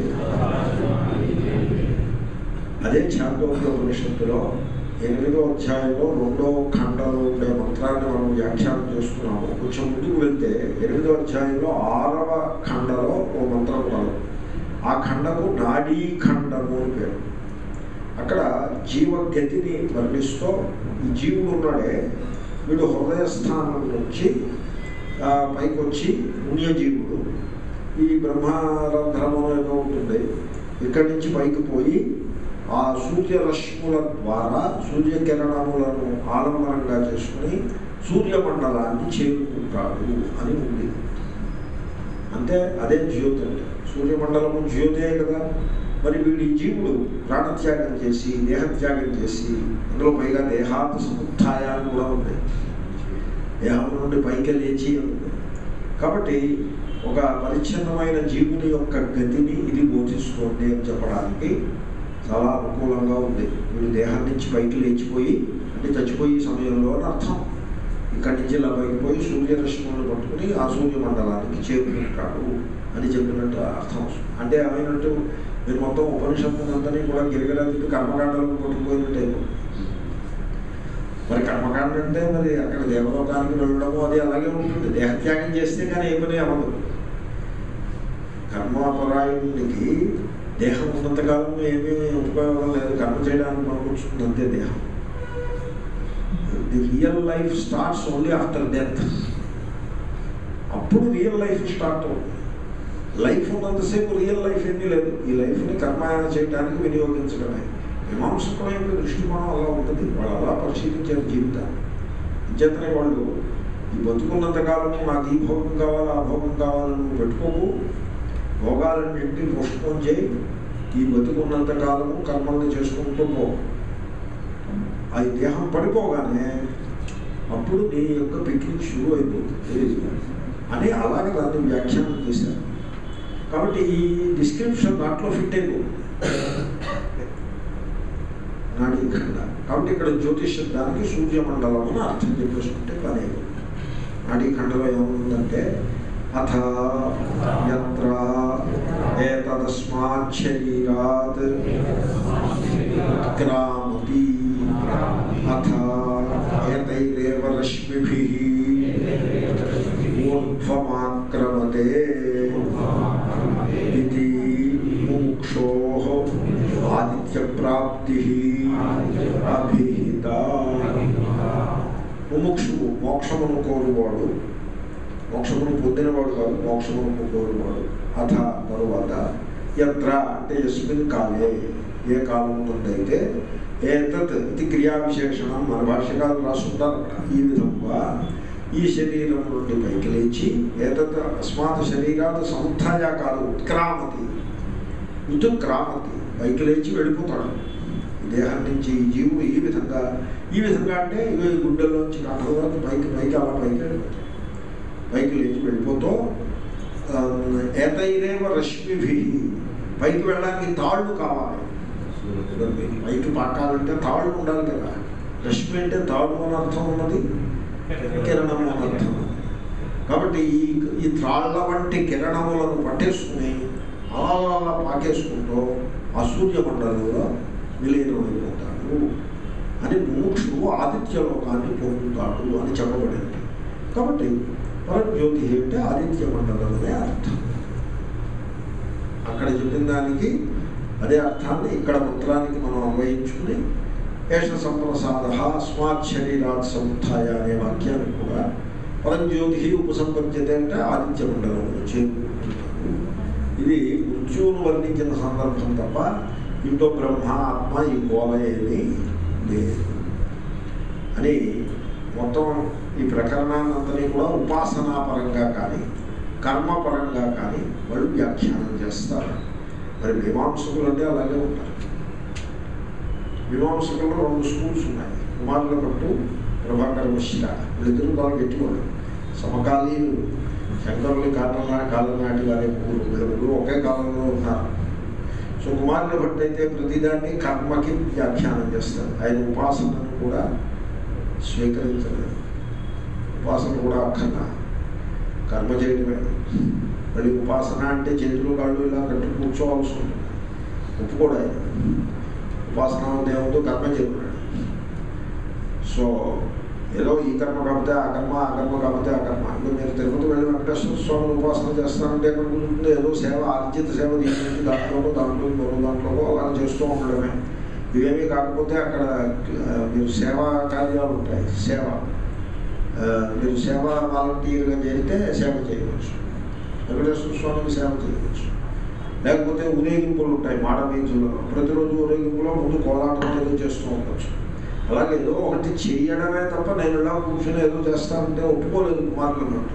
A: అదే చాందోగ్య ఉపనిషత్తులో ఎనిమిదో అధ్యాయంలో రెండో ఖండంలో ఉండే మంత్రాన్ని మనం వ్యాఖ్యానం చేస్తున్నాము కొంచెం ముందుకు వెళ్తే ఎనిమిదో అధ్యాయంలో ఆరవ ఖండలో ఓ మంత్రం కలదు ఆ ఖండము నాడీ ఖండము అని పేరు అక్కడ జీవగతిని వర్ణిస్తూ ఈ జీవుడు ఉన్నాడే వీడు హృదయస్థానం నుంచి ఆ, పైకి వచ్చి పుణ్యజీవుడు ఈ బ్రహ్మరంధ్రము ఏదో ఉంటుంది ఇక్కడి నుంచి పైకి పోయి ఆ సూర్యరశ్ముల ద్వారా సూర్యకిరణములను ఆలంబనంగా చేసుకుని సూర్యమండలాన్ని చేరుకుంటాడు అని ఉంది అంటే అదే జ్యోతి అంటే సూర్యమండలము జ్యోతే కదా మరి వీడి జీవుడు ప్రాణత్యాగం చేసి దేహత్యాగం చేసి అందులో పైగా దేహాంత సముత్థాయాలు కూడా ఉన్నాయి దేహం నుండి పైకి లేచి ఉంది కాబట్టి ఒక పరిచ్ఛిన్నమైన జీవుని యొక్క గతిని ఇది బోధిస్తోంది అని చెప్పడానికి చాలా అనుకూలంగా ఉంది వీడు దేహం నుంచి పైకి లేచిపోయి అంటే చచ్చిపోయే సమయంలో అని అర్థం ఇక్కడి నుంచి ఇలా పైకి పోయి సూర్యరశ్ములను పట్టుకుని ఆ సూర్యమండలానికి చేరుకుంటాడు అని చెప్పినట్టు అర్థం వస్తుంది అంటే ఏమైనట్టు మీరు మొత్తం ఉపనిషత్తునంతని కూడా గిరిగిరా తిప్పి కర్మకాండలకు కొట్టుకుపోయినట్టు అయిపోతుంది మరి కర్మకాండ అంటే మరి అక్కడ దేవలోకానికి వెళ్ళడము అది అలాగే ఉంటుంది దేహత్యాగం చేస్తే కానీ ఏ పని అవ్వదు కర్మపరాయణుడికి దేహం ఉన్నంతకాలం ఏమీ ఉపయోగం లేదు కర్మ చేయడానికి పనికొస్తుంది అంతే దేహం the real life starts only after death అప్పుడు రియల్ లైఫ్ స్టార్ట్ అవుతుంది లైఫ్ ఉన్నంతసేపు రియల్ లైఫ్ ఏమీ లేదు ఈ లైఫ్ని కర్మాయణ చేయడానికి వినియోగించడమే మీమాంసకుల యొక్క దృష్టికోణం అలా ఉంటుంది వాళ్ళు అలా పరిశీలించారు జీవితాన్ని ఇంచేతనే వాళ్ళు ఈ బతుకున్నంతకాలము నాకు ఈ భోగం కావాలి ఆ భోగం కావాలని నువ్వు పెట్టుకోకు భోగాలన్నింటినీ పుష్పం చేయి ఈ బతుకున్నంత కాలము కర్మల్ని చేసుకుంటూ పో అది దేహం పడిపోగానే అప్పుడు నీ యొక్క పిక్నిక్ షురూ అయిపోతుంది అని అలాగే దాన్ని వ్యాఖ్యానం చేశారు కాబట్టి ఈ డిస్క్రిప్షన్ దాంట్లో ఫిట్ అయిపోతుంది నాడీ ఖండ కాబట్టి ఇక్కడ జ్యోతిష్ శబ్దానికి సూర్యమండలం అని అర్థం చెప్పేసుకుంటే పని అయిపోతుంది నాడీ ఖండలో ఏముందంటే అథ యత్ర ఏతదస్మాత్ శరీరాత్ గ్రామతి అథ ఏతైరేవ రశ్మిభిః ఊర్ధ్వమాక్రమతే ఇది ముముక్షోః ఆదిత్యప్రాప్తి అభిహిత ముముక్షువు మోక్షమును కోరువాడు మోక్షమును పొందినవాడు కాదు మోక్షమును కోరువాడు అథ తరువాత యత్ర అంటే యస్మిన్ కాలే ఏ కాలం నుండైతే ఏతత్ ఇది క్రియా విశేషణం మన భాష్యకాలు రాసుంటారు అక్కడ ఈ విధంగా ఈ శరీరం నుండి పైకి లేచి ఏతత్ అస్మాత్ శరీరాత్ సముత్థాయ కాదు ఉత్క్రామతి ఉత్క్రామతి పైకి లేచి వెళ్ళిపోతాడు ఈ దేహం నుంచి ఈ జీవుడు ఈ విధంగా ఈ విధంగా అంటే ఇవి గుండెల్లోంచి కంఠంలోకి పైకి పైకి అలా పైకి వెళ్ళిపోతాడు పైకి లేచి వెళ్ళిపోతూ ఆ, ఏతైరేవ రశ్మిభి పైకి వెళ్ళడానికి తాళ్ళు కావాలి పైకి పాకాలంటే తాళ్ళు ఉండాలి కదా రశ్మి అంటే తాళ్ళు అని అర్థం ఉన్నది కిరణము అని అర్థం కాబట్టి ఈ ఈ త్రాళ్ళ వంటి కిరణములను పట్టేసుకుని అలా అలా పాకేసుకుంటూ ఆ సూర్యమండలంలో విలీనమైపోతాడు అని మోక్షుడు ఆదిత్యలోకాన్ని పొందుతాడు అని చెప్పబడింది కాబట్టి పరజ్యోతి అంటే ఆదిత్య మండలమే అర్థం అక్కడ చెప్పిన దానికి అదే అర్థాన్ని ఇక్కడ మంత్రానికి మనం అన్వయించుకుని ఏష సంప్రసాద అస్మాత్ శరీరాత్ సముత్థాయ అనే వాక్యాన్ని కూడా పరంజ్యోతి ఉపసంపద్యత అంటే ఆదిత్య మండలంలో చేరుకుంటున్నాడు ఇది మృత్యువును వర్ణించిన సందర్భం తప్ప ఇంట్లో బ్రహ్మ ఆత్మ ఈ గోల ఏమీ లేదు అని మొత్తం ఈ ప్రకరణాన్నంతని కూడా ఉపాసనాపరంగా కానీ కర్మపరంగా కానీ వాళ్ళు వ్యాఖ్యానం చేస్తారు మరి మీమాంసకులు అంటే అలాగే ఉంటారు మీమాంసకుల్లో రెండు స్కూల్స్ ఉన్నాయి కుమారుల పట్టు ప్రభాకర మిశ్ర వీళ్ళిద్దరూ బాగా గట్టివాళ్ళు సమకాలీనులు శంకరులు కాలం కాలం నాటి వారే ముగ్గురు వీళ్ళిద్దరూ ఒకే కాలంలో ఉన్నారు సో కుమారుల భట్ అయితే ప్రతిదాన్ని కర్మకి వ్యాఖ్యానం చేస్తారు ఆయన ఉపాసనను కూడా స్వీకరించలేదు ఉపాసన కూడా అక్కర్లా కర్మ చేయడమే మళ్ళీ ఉపాసన అంటే చేతులు కాళ్ళు ఇలా కట్టు కూర్చోవాల్సి ఉంటుంది ఒప్పుకోడు ఆయన ఉపాసన దేవుడు కర్మ చేయకున్నాడు సో ఏదో ఈ కర్మ కాకపోతే ఆ కర్మ ఆ కర్మ కాకపోతే ఆ కర్మ ఇప్పుడు మీరు తిరుపతి వెళ్ళి వెంకటేశ్వర స్వామిని ఉపాసన చేస్తానంటే ఎక్కడ కుదురుతుంది ఏదో సేవ ఆర్జిత సేవ తీసుకొచ్చి దాంట్లో దాంట్లో మరో దాంట్లో అలా చేస్తూ ఉండడమే ఇవేమీ కాకపోతే అక్కడ ఆ, మీరు సేవా కార్యాలు ఉంటాయి సేవ ఆ, మీరు సేవ వాలంటీర్గా చేరితే సేవ చేయవచ్చు వెంకటేశ్వర స్వామికి సేవ చేయవచ్చు లేకపోతే ఊరేగింపులు ఉంటాయి మాడ వీధుల్లో ప్రతిరోజు ఊరేగింపులో ముందు కోలాటం ఏదో చేస్తూ ఉండొచ్చు అలాగే ఏదో ఒకటి చేయడమే తప్ప నేను ఇలా కూర్చొని ఏదో చేస్తానంటే ఒప్పుకోలేదు కుమారులు అన్నట్టు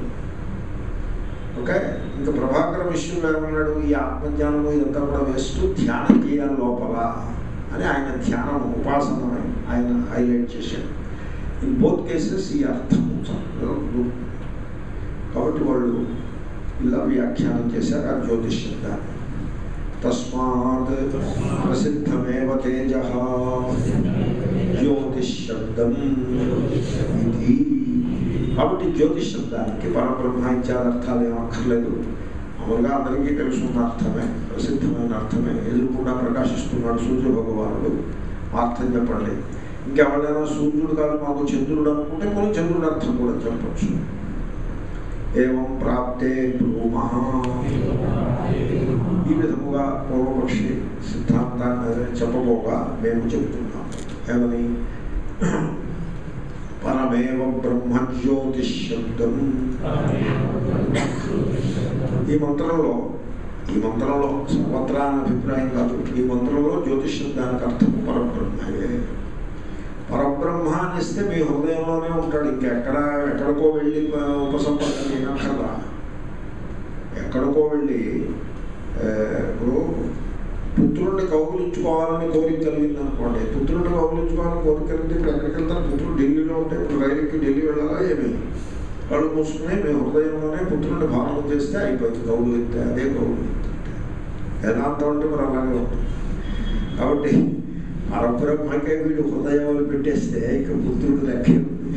A: ఓకే ఇంకా ప్రభాకర విషయంలో ఏమన్నాడు ఈ ఆత్మజ్ఞానము ఇదంతా కూడా వేస్తూ ధ్యానం చేయాలి లోపల అని ఆయన ధ్యానం ఉపాసనని ఆయన హైలైట్ చేశాడు ఇన్ బోత్ కేసెస్ ఈ అర్థం ఉంది. కాబట్టి వాళ్ళు ఇలా వ్యాఖ్యానం చేశారు ఆ జ్యోతిష్ శబ్దాన్ని తస్మాత్ ప్రసిద్ధమేవ తేజ జ్యోతిష్ శబ్దం ఇది కాబట్టి జ్యోతిష్ శబ్దానికి పరబ్రహ్మ ఇత్యాది అర్థాలు ఏం అక్కర్లేదు మామూలుగా అందరికీ తెలుసున్న అర్థమే ప్రసిద్ధమైన అర్థమే ఎదురుకుండా ప్రకాశిస్తున్నాడు సూర్య భగవానుడు ఆ అర్థం చెప్పండి ఇంకెవరైనా సూర్యుడు కాదు మాకు చంద్రుడు అనుకుంటే మనం చంద్రుడు అర్థం కూడా చెప్పచ్చు ఏం ప్రాప్తే బ్రూమ ఈ విధముగా పూర్వపక్షి సిద్ధాంతాన్ని చెప్పబోగా మేము చెప్తున్నాము ఏమని పరమేవ బ్రహ్మజ్యోతిష్ శబ్దం ఈ మంత్రంలో ఈ మంత్రంలో సర్వత్రా అనే అభిప్రాయం కాదు ఈ మంత్రంలో జ్యోతిష్ శబ్దానికి అర్థం పరబ్రహ్మయే పరబ్రహ్మ అని ఇస్తే మీ హృదయంలోనే ఉంటాడు ఇంకెక్కడ ఎక్కడికో వెళ్ళి ఉపసంపద చేయనక్కర్లా ఎక్కడికో వెళ్ళి ఆ, ఇప్పుడు పుత్రుడిని కౌగులించుకోవాలని కోరిక కలిగింది అనుకోండి పుత్రుడిని కౌగులించుకోవాలని కోరిక కలిగింది ఇప్పుడు ఎక్కడికి వెళ్తారు పుత్రుడు ఢిల్లీలో ఉంటే ఇప్పుడు రైలుకి ఢిల్లీ వెళ్ళాలా ఏమి కళ్ళు మూసుకుని మీ హృదయంలోనే పుత్రుడిని భావన చేస్తే అయిపోయింది కౌలు ఎత్తే అదే కౌలు ఎత్తే వేదాంతం అంటే మరి అలాగే ఉంటుంది కాబట్టి పరబ్రహ్మకే వీడు హృదయాలు పెట్టేస్తే ఇక పుత్రుడు లెక్కే ఉంది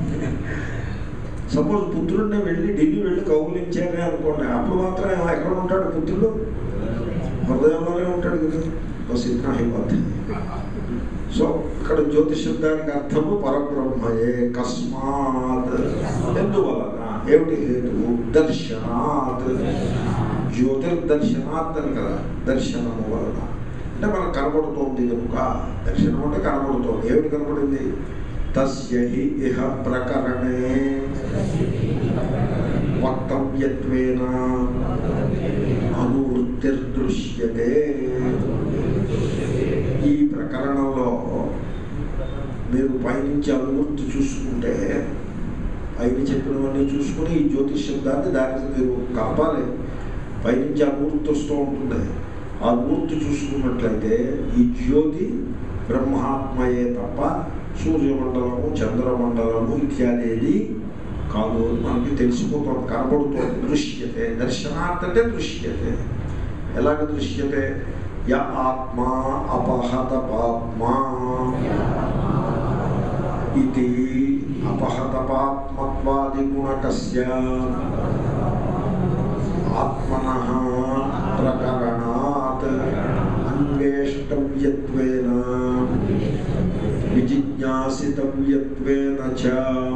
A: సపోజ్ పుత్రుడిని వెళ్ళి ఢిల్లీ వెళ్ళి కౌగులించారే అనుకోండి అప్పుడు మాత్రం ఏమో ఎక్కడ ఉంటాడు పుత్రుడు హృదయంలోనే ఉంటాడు కదా బస్ ఇतना ही बात है సో ఇక్కడ జ్యోతిషబ్దానికి అర్థము పరబ్రహ్మయే కస్మాత్ ఎందువలన ఏమిటి హేతువు దర్శనాత్ జ్యోతిర్దర్శనాత్ అని కదా దర్శనము వలన అంటే మనకు కనబడుతోంది కనుక దర్శనం అంటే కనబడుతోంది ఏమిటి కనబడింది తస్య హి ఇహ ప్రకరణే వక్తవ్యత్వేన అనువృత్తిర్దృశ్యతే ఈ ప్రకరణంలో మీరు పైనుంచి అనువృత్తి చూసుకుంటే పైన చెప్పినవన్నీ చూసుకుని ఈ జ్యోతిష్ శబ్దాన్ని దానికి మీరు కలపాలి పైనుంచి అనువృత్తి వస్తూ ఉంటుంది ఆ మూర్తి చూసుకున్నట్లయితే ఈ జ్యోతి బ్రహ్మాత్మయే తప్ప సూర్యమండలము చంద్రమండలము ఇత్యాది ఏది కాదు అని మనకి తెలిసిపోతుంది కనబడుతోంది దృశ్యతే దర్శనార్థంటే దృశ్యతే ఎలాగ దృశ్యతే య ఆత్మా అపహత పాత్మా ఇది అపహత పాత్మత్వాది గుణకస్య ఆత్మన ప్రకరణాత్ అన్వేష్టవ్యత్వేన విజిజ్ఞాసితవ్యత్వేన చ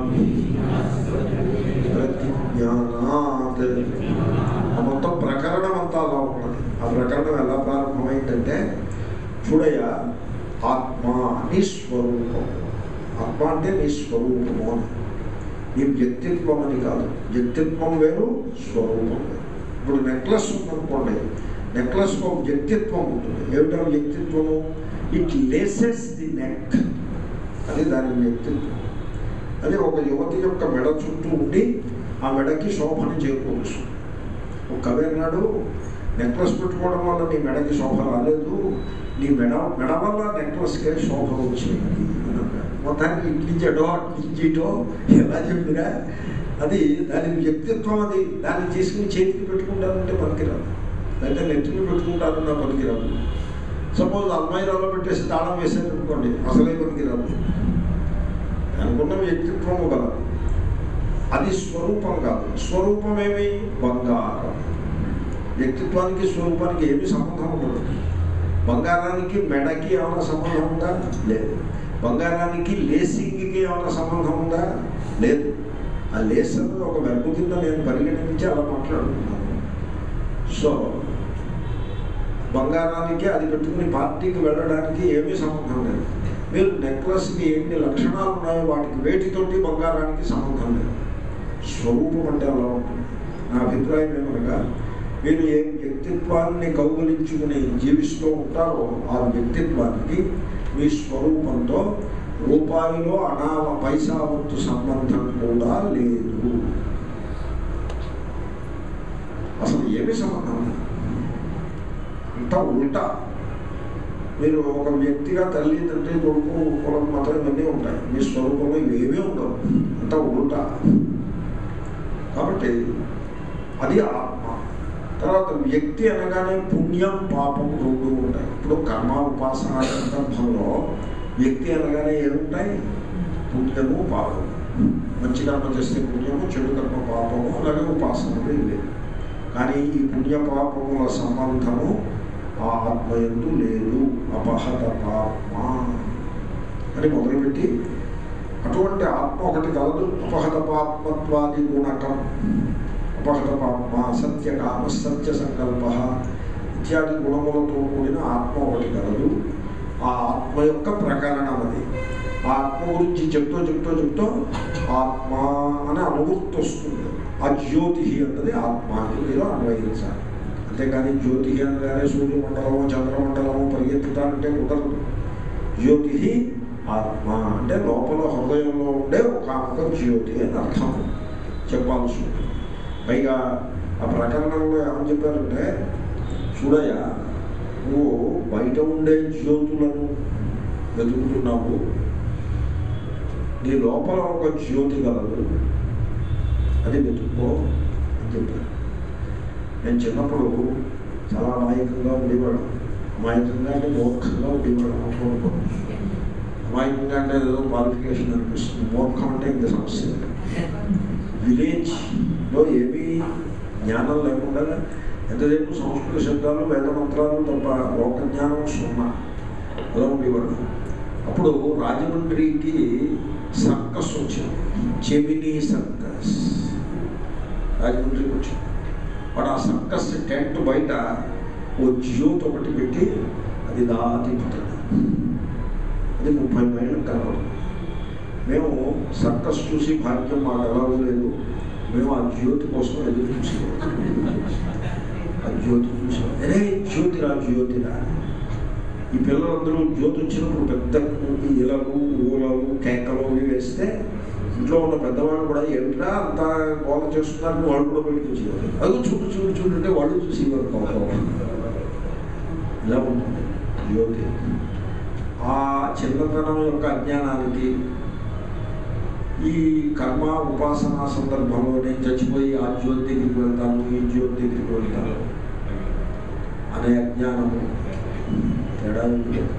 A: ప్రతిజ్ఞానాత్ ఆ మొత్తం ప్రకరణం అంతా అలా ఉన్నది ఆ ప్రకరణం ఎలా ప్రారంభమైందంటే చూడయ ఆత్మ నీ స్వరూపం ఆత్మ అంటే నీ స్వరూపము అని నీ వ్యక్తిత్వం అని కాదు వ్యక్తిత్వం వేరు స్వరూపం వేరు ఇప్పుడు నెక్లెస్ ఉందనుకోండి నెక్లెస్ ఒక వ్యక్తిత్వం ఉంటుంది ఏమిటో వ్యక్తిత్వము ఇట్ లేసెస్ ది నెక్ అది దాని వ్యక్తిత్వం అది ఒక యువతి యొక్క మెడ చుట్టూ ఉండి ఆ మెడకి శోభని చేకూరుస్తుంది ఒక కవి అన్నాడు నెక్లెస్ పెట్టుకోవడం వల్ల నీ మెడకి శోభ రాలేదు నీ మెడ మెడ వల్ల నెక్లెస్కే శోభ వచ్చింది అని అన్నాడు. మొత్తానికి ఇట్లించడో అట్లించేటో ఎలా చెప్పినా అది దాని వ్యక్తిత్వం అది దాన్ని తీసుకుని చేతికి పెట్టుకుంటానంటే పనికిరాదు లేకపోతే నెత్తిని పెట్టుకుంటానన్నా పనికిరాదు సపోజ్ అల్మైరాలో పెట్టేసి తాళం వేసారు అనుకోండి అసలే పనికిరాదు అనుకున్న వ్యక్తిత్వము గలదు అది స్వరూపం కాదు స్వరూపం ఏమి బంగారం వ్యక్తిత్వానికి స్వరూపానికి ఏమి సంబంధం ఉండదు బంగారానికి మెడకి ఏమైనా సంబంధం ఉందా లేదు బంగారానికి లేసింగ్కి ఏమైనా సంబంధం ఉందా లేదు ఆ లేస్ అన్నది ఒక వెలుగు కింద నేను పరిగణించి అలా మాట్లాడుతున్నాను సో బంగారానికి అది పెట్టుకుని పార్టీకి వెళ్ళడానికి ఏమీ సంబంధం లేదు మీరు నెక్లెస్కి ఎన్ని లక్షణాలు ఉన్నాయో వాటికి వేటితోటి బంగారానికి సంబంధం లేదు స్వరూపం అంటే అలా ఉంటుంది నా అభిప్రాయం ఏమనగా మీరు ఏ వ్యక్తిత్వాన్ని కౌగలించుకుని జీవిస్తూ ఉంటారో ఆ వ్యక్తిత్వానికి మీ స్వరూపంతో రూపాయిలో అనామ పైసా వంతు సంబంధం కూడా లేదు అసలు ఏమి సంబంధం లేదు అంతా ఉల్టా మీరు ఒక వ్యక్తిగా తల్లి తండ్రి కొడుకు కులం మతం ఇవన్నీ ఉంటాయి మీ స్వరూపంలో ఇవేమీ ఉండవు అంతా ఉల్టా కాబట్టి అది ఆత్మ తర్వాత వ్యక్తి అనగానే పుణ్యం పాపం రెండు ఉంటాయి ఇప్పుడు కర్మ ఉపాసన సందర్భంలో వ్యక్తి అనగానే ఏముంటాయి పుణ్యము పాపము మంచి కర్మ చేస్తే పుణ్యము చెడు కర్మ పాపము అలాగే ఉపాసనలు ఇవే కానీ ఈ పుణ్య పాపముల సంబంధము ఆ ఆత్మయందు లేదు అపహత పాప అని మొదలుపెట్టి అటువంటి ఆత్మ ఒకటి కలదు అపహత పాత్మత్వాది గుణకం అపహత పాత్మ సత్యకామ సత్య సంకల్ప ఇత్యాది గుణములతో కూడిన ఆత్మ ఒకటి కలదు ఆ ఆత్మ యొక్క ప్రకరణం అది ఆ ఆత్మ గురించి చెప్తూ చెప్తూ చెప్తూ ఆత్మ అనే అనువృత్తి వస్తుంది ఆ జ్యోతి అన్నది ఆత్మ అని మీరు అన్వయించాలి అంతేకాని జ్యోతి అనగానే సూర్యమండలము చంద్రమండలము పరిగెత్తుతానంటే కుదరదు జ్యోతి ఆత్మ అంటే లోపల హృదయంలో ఉండే ఒక ఒక జ్యోతి అని అర్థం చెప్పాల్సి ఉంటుంది పైగా ఆ ప్రకరణంలో ఏమని చెప్పారంటే చూడయ నువ్వు బయట ఉండే జ్యోతులను వెతుకుతున్నావు నీ లోపల ఒక జ్యోతి కలదు అది వెతుక్కో అని చెప్పారు నేను చిన్నప్పుడు చాలా అమాయకంగా ఉండేవాడు అమాయకంగా అంటే మూర్ఖంగా ఉండేవాడు అనుకోనుకో అమాయకంగా అంటే ఏదో క్వాలిఫికేషన్ అనిపిస్తుంది మూర్ఖం అంటే ఇంక సమస్య లేదు. విలేజ్లో ఏమీ జ్ఞానం లేకుండా ఎంతసేపు సంస్కృత శబ్దాలు వేద మంత్రాలు తప్ప లోక జ్ఞానం సున్నా అలా ఉండేవాడు అప్పుడు రాజమండ్రికి సర్కస్ వచ్చింది చెమినీ సర్కస్ రాజమండ్రికి వచ్చింది వాడు ఆ సర్కస్ టెంట్ బయట ఓ జ్యోతి ఒకటి పెట్టి అది దాటిపోతుంది అది ముప్పై మైళ్ళకి కనపడుతుంది మేము సర్కస్ చూసి భాగ్యం మాకు ఎలాగో లేదు మేము ఆ జ్యోతి కోసం ఎదురు చూసేవాళ్ళం ఆ జ్యోతి చూసాం అరే జ్యోతిరా జ్యోతిరా ఈ పిల్లలందరూ జ్యోతి వచ్చినప్పుడు పెద్ద ఇలలు ఊలలు కేకలు ఇవి వేస్తే ఇంట్లో ఉన్న పెద్దవాళ్ళు కూడా ఏమిట్రా అంత గోల చేస్తున్నారని వాళ్ళు కూడా బయటకు వచ్చేవారు అది చూడు చూడు చూడు అంటే వాళ్ళు చూసేవారు పాపం ఇలా ఉంటుంది జ్యోతి ఆ చిన్నతనం యొక్క అజ్ఞానానికి ఈ కర్మ ఉపాసన సందర్భంలో నేను చచ్చిపోయి ఆ జ్యోతి దగ్గరికి వెళ్తాను ఈ జ్యోతి దగ్గరికి వెళ్తాను అనే అజ్ఞానము తేడా ఏమీ లేదు.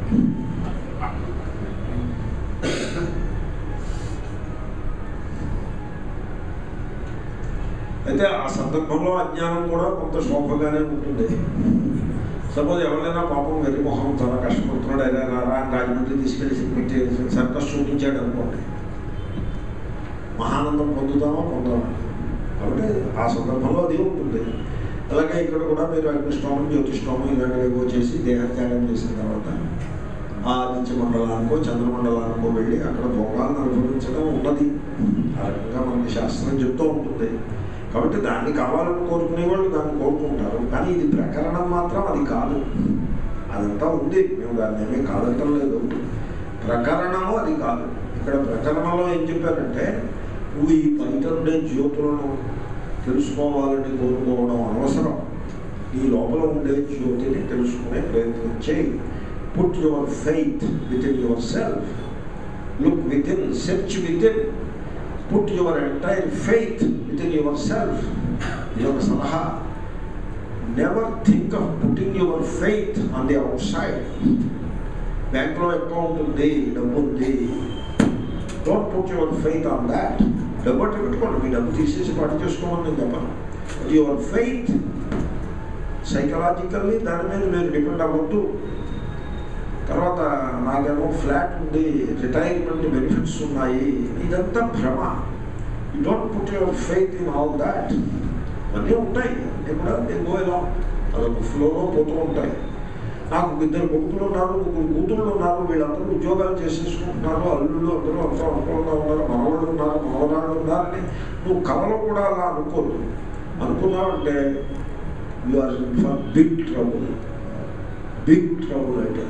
A: అయితే ఆ సందర్భంలో అజ్ఞానం కూడా కొంత శోభగానే ఉంటుంది సపోజ్ ఎవరైనా పాపం వెర్రి మొహం చాలా కష్టపడుతున్నాడు అయినా రారా అని రాజమండ్రి తీసుకెళ్ళి పెట్టి సర్కస్ చూపించాడు అనుకోండి మహానందం పొందుతామో పొందామో కాబట్టి ఆ సందర్భంలో అది ఉంటుంది అలాగే ఇక్కడ కూడా మీరు అగ్నిష్టోమం జ్యోతిష్టోమం ఇలాంటివి ఏవో చేసి దేహత్యాగం చేసిన తర్వాత ఆ ఆదిత్య మండలానికో చంద్రమండలానికో వెళ్ళి అక్కడ భోగాలను అనుభవించడం ఉన్నది ఆ రకంగా మనకి శాస్త్రం చెప్తూ ఉంటుంది కాబట్టి దాన్ని కావాలని కోరుకునే వాళ్ళు దాన్ని కోరుకుంటారు కానీ ఇది ప్రకరణం మాత్రం అది కాదు అదంతా ఉంది మేము దాన్ని ఏమీ కాదంటం లేదు ప్రకరణము అది కాదు ఇక్కడ ప్రకరణంలో ఏం చెప్పారంటే నువ్వు ఈ బయట ఉండే జ్యోతులను తెలుసుకోవాలని కోరుకోవడం అనవసరం నీ లోపల ఉండే జ్యోతిని తెలుసుకునే ప్రయత్నం చేయి put your faith within yourself look within search within put your entire faith within yourself ఇది ఒక సలహా never think of putting your faith on the outside బ్యాంక్లో అకౌంట్ ఉంది డబ్బు ఉంది don't put your faith on that డబ్బు అట్టు పెట్టుకోండి మీ డబ్బు తీసేసి పాటు చేసుకోమని నేను చెప్పను యువర్ ఫెయిత్ సైకలాజికల్లీ దాని మీద మీరు డిపెండ్ అవ్వద్దు తర్వాత నాకేమో ఫ్లాట్ ఉంది రిటైర్మెంట్ బెనిఫిట్స్ ఉన్నాయి ఇదంతా భ్రమ you don't put your faith in all that అన్నీ ఉంటాయి అన్నీ కూడా గోయలో అదొక ఫ్లోలో పోతూ ఉంటాయి నాకు ఇద్దరు కొడుకులు ఉన్నారు ముగ్గురు కూతుళ్ళు ఉన్నారు వీళ్ళందరూ ఉద్యోగాలు చేసేసుకుంటున్నారు అల్లుళ్ళు అందరూ అంతా అనుకూలంగా ఉన్నారు మనవాళ్ళు ఉన్నారు మనవరాళ్ళు ఉన్నారని నువ్వు కళలో కూడా అలా అనుకోరు అనుకున్నావంటే you are for big trouble big trouble అంటే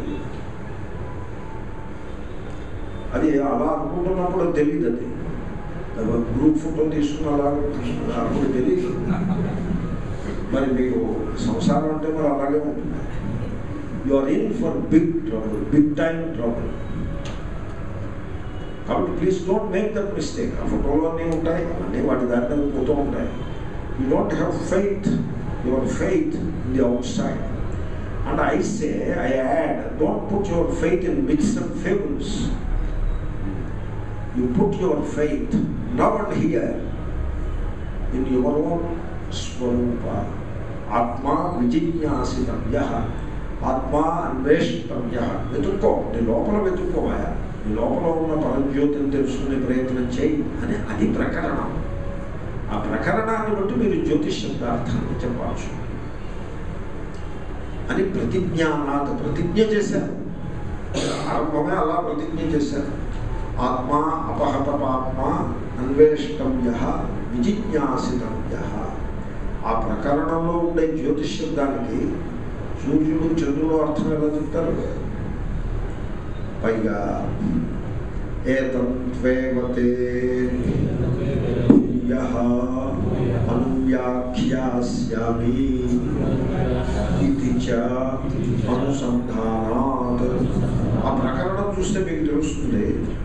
A: అది అలా అనుకుంటున్నప్పుడు అది తెలియదు అది అది గ్రూప్ ఫోటో తీసుకుని అలా తీసుకుని అప్పుడు తెలియదు మరి మీకు సంసారం అంటే మరి అలాగే ఉంటుంది you are in for big trouble big time trouble కాబట్టి please don't make that mistake ఆ ఫోటోలు అన్నీ ఉంటాయి అన్నీ వాటి దాంట్లో పోతూ ఉంటాయి you don't have faith your faith in the outside and I say I add don't put your faith in myths and fables you put your faith now and here in your own స్వరూప ఆత్మ విజిజ్ఞాసితవ్య ఆత్మ అన్వేషితవ్య వెతుక్కో నీ లోపల వెతుక్కోవా నీ లోపల ఉన్న పరంజ్యోతిని తెలుసుకునే ప్రయత్నం చేయి అని అది ప్రకరణం ఆ ప్రకరణాన్ని బట్టి మీరు జ్యోతిష్ శబ్దార్థాన్ని చెప్పవచ్చు అని ప్రతిజ్ఞానాత్ ప్రతిజ్ఞ చేశారు ఆరంభమే అలా ప్రతిజ్ఞ చేశారు ఆత్మ అపహత పాత్మ అన్వేష్టవ్య విజిజ్ఞాసితవ్య ఆ ప్రకరణంలో ఉండే జ్యోతిష్ శబ్దానికి సూర్యుడు చంద్రుడు అర్థం ఎలా చెప్తారు పైగా ఏతంత్వేవతే యః అనువ్యాఖ్యాస్యామి ఇది చ అనుసంధానాత్ ఆ ప్రకరణం చూస్తే మీకు తెలుస్తుంది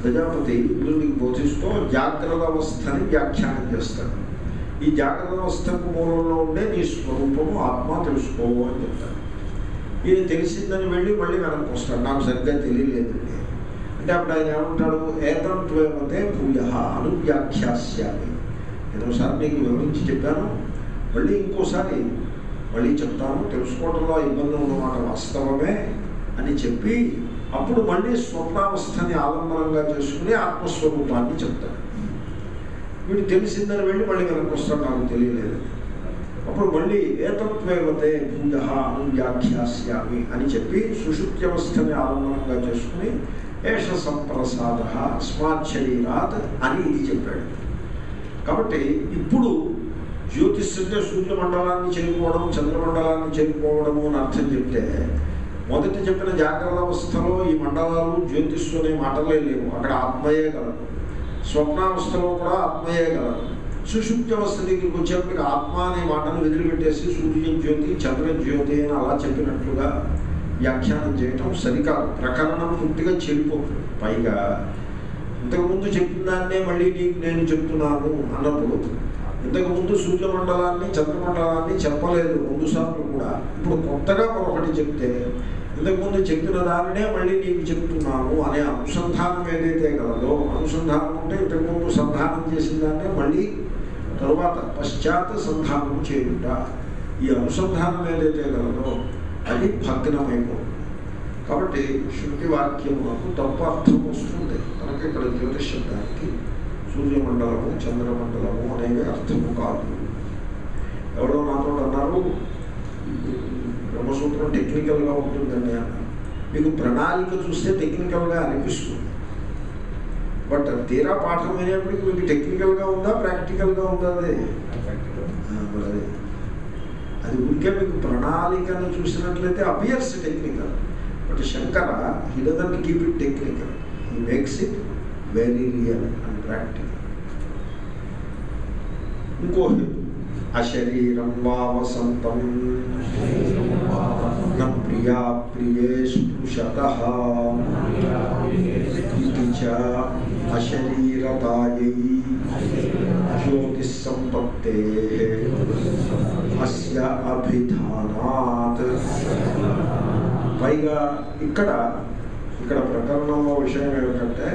A: ప్రజాపతి ఇంద్రుడికి బోధిస్తూ జాగ్రత్త అవస్థని వ్యాఖ్యానం చేస్తాడు ఈ జాగ్రత్త అవస్థకు మూలంలో ఉండే నీ స్వరూపము ఆత్మ తెలుసుకో అని చెప్తాడు ఇది తెలిసిందని వెళ్ళి మళ్ళీ వెనక్కి వస్తాడు నాకు సరిగ్గా తెలియలేదండి అంటే అప్పుడు ఆయన ఏమంటాడు ఏతం త్వేమతే భూయ అనువ్యాఖ్యాస్యామి నేను ఒకసారి మీకు వివరించి చెప్పాను మళ్ళీ ఇంకోసారి మళ్ళీ చెప్తాను తెలుసుకోవడంలో ఇబ్బంది ఉన్నమాట వాస్తవమే అని చెప్పి అప్పుడు మళ్ళీ స్వప్నావస్థని ఆలంబనంగా చేసుకుని ఆత్మస్వరూపాన్ని చెప్తాడు వీడు తెలిసిందని వెళ్ళి మళ్ళీ వెనక్కి వస్తాడు నాకు తెలియలేదు అప్పుడు మళ్ళీ ఏతత్వేవతే భూయ అనువ్యాఖ్యాస్యామి అని చెప్పి సుషుప్త్యవస్థని ఆలంబనంగా చేసుకుని ఏష సంప్రసాద అస్మాత్ శరీరాత్ అని ఇది చెప్పాడు కాబట్టి ఇప్పుడు జ్యోతిష్ అంటే సూర్యమండలాన్ని చేరుకోవడం చంద్రమండలాన్ని చేరుకోవడము అని అర్థం చెప్తే మొదటి చెప్పిన జాగ్రత్త అవస్థలో ఈ మండలాలు జ్యోతిష్సు అనే మాటలే లేవు అక్కడ ఆత్మయే కలదు స్వప్నావస్థలో కూడా ఆత్మయే కలదు సుషుప్తి అవస్థ దగ్గరికి వచ్చేప్పటికి ఆత్మ అనే మాటను వదిలిపెట్టేసి సూర్య జ్యోతి చంద్ర జ్యోతి అని అలా చెప్పినట్లుగా వ్యాఖ్యానం చేయటం సరికాదు ప్రకరణం పూర్తిగా చెడిపోతుంది పైగా ఇంతకుముందు చెప్పిన దాన్నే మళ్ళీ నీకు నేను చెప్తున్నాను అన్నప్పుడు ఇంతకుముందు సూర్యమండలాన్ని చంద్రమండలాన్ని చెప్పలేదు రెండు సార్లు కూడా ఇప్పుడు కొత్తగా మరొకటి చెప్తే ఇంతకుముందు చెప్పిన దానినే మళ్ళీ నీకు చెప్తున్నాను అనే అనుసంధానం ఏదైతే కలదో అనుసంధానం అంటే ఇంతకుముందు సంధానం చేసిన దాన్నే మళ్ళీ తరువాత పశ్చాత్ సంధానం చేయుట ఈ అనుసంధానం ఏదైతే కలదో అది భగ్నమైపోతుంది కాబట్టి శృతి వాక్యములకు తప్పు అర్థం వస్తుంది కనుక ఇక్కడ జ్యోతిష్ శబ్దానికి సూర్యమండలము చంద్రమండలము అనేవి అర్థము కాదు ఎవరో నాతో అన్నారు బ్రహ్మసూత్రం టెక్నికల్గా ఉంటుందండి అన్నారు మీకు ప్రణాళిక చూస్తే టెక్నికల్గా అనిపిస్తుంది బట్ తీరా పాఠం వినేప్పటికి మీకు టెక్నికల్గా ఉందా ప్రాక్టికల్గా ఉందా అది ఆ, మరి అది అది ఊరికే మీకు ప్రణాళికను చూసినట్లయితే appears technical but Shankara he doesn't keep it technical he makes it very real and practical ఇంకో హేతు అశరీరం వా వసంతం న ప్రియా ప్రియే స్పృశత ఇది చ అశరీరతాయై జ్యోతిస్సంపత్తే అస్య అభిధానాత్ పైగా ఇక్కడ ఇక్కడ ప్రకరణంలో విషయం ఏమిటంటే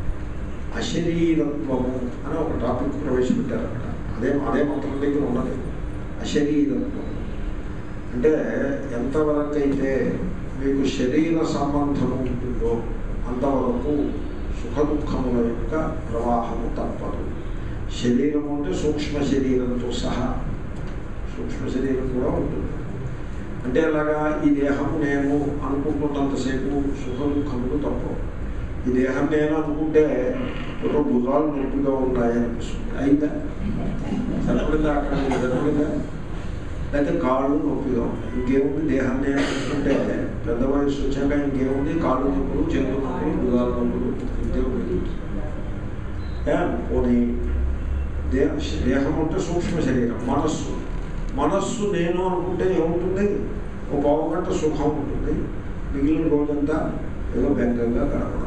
A: అశరీరత్వము అని ఒక టాపిక్ ప్రవేశపెట్టారు అక్కడ అదే అదే మంత్రం దగ్గర ఉన్నది అశరీరత్వం అంటే ఎంతవరకు అయితే మీకు శరీర సంబంధం ఉంటుందో అంతవరకు సుఖ దుఃఖముల యొక్క ప్రవాహము తప్పదు శరీరము అంటే సూక్ష్మ శరీరంతో సహా సూక్ష్మ శరీరం కూడా ఉంటుంది అంటే అలాగా ఈ దేహం నేను అనుకుంటున్నంతసేపు సుఖ దుఃఖములు తప్పవు ఈ దేహం నేను అనుకుంటే ఒక భుజాలు నొప్పిగా ఉన్నాయి అనిపిస్తుంది అయిందా సరిపడిందా అక్కడ సరిపడిందా లేకపోతే కాళ్ళు నొప్పిగా ఉంటాయి ఇంకేముంది దేహం నేను అనుకుంటే పెద్ద వయసు వచ్చాక ఇంకేముంది కాళ్ళు నొప్పులు చేతులు నొప్పులు భుజాలు నొప్పులు ఇంతే ఉంది ఏ, పోనీ దేహ దేహం అంటే సూక్ష్మ శరీరం మనస్సు మనస్సు నేను అనుకుంటే ఏముంటుంది ఒక పావు గంట సుఖం ఉంటుంది మిగిలిన రోజంతా ఏదో బెంగంగా కనపడడం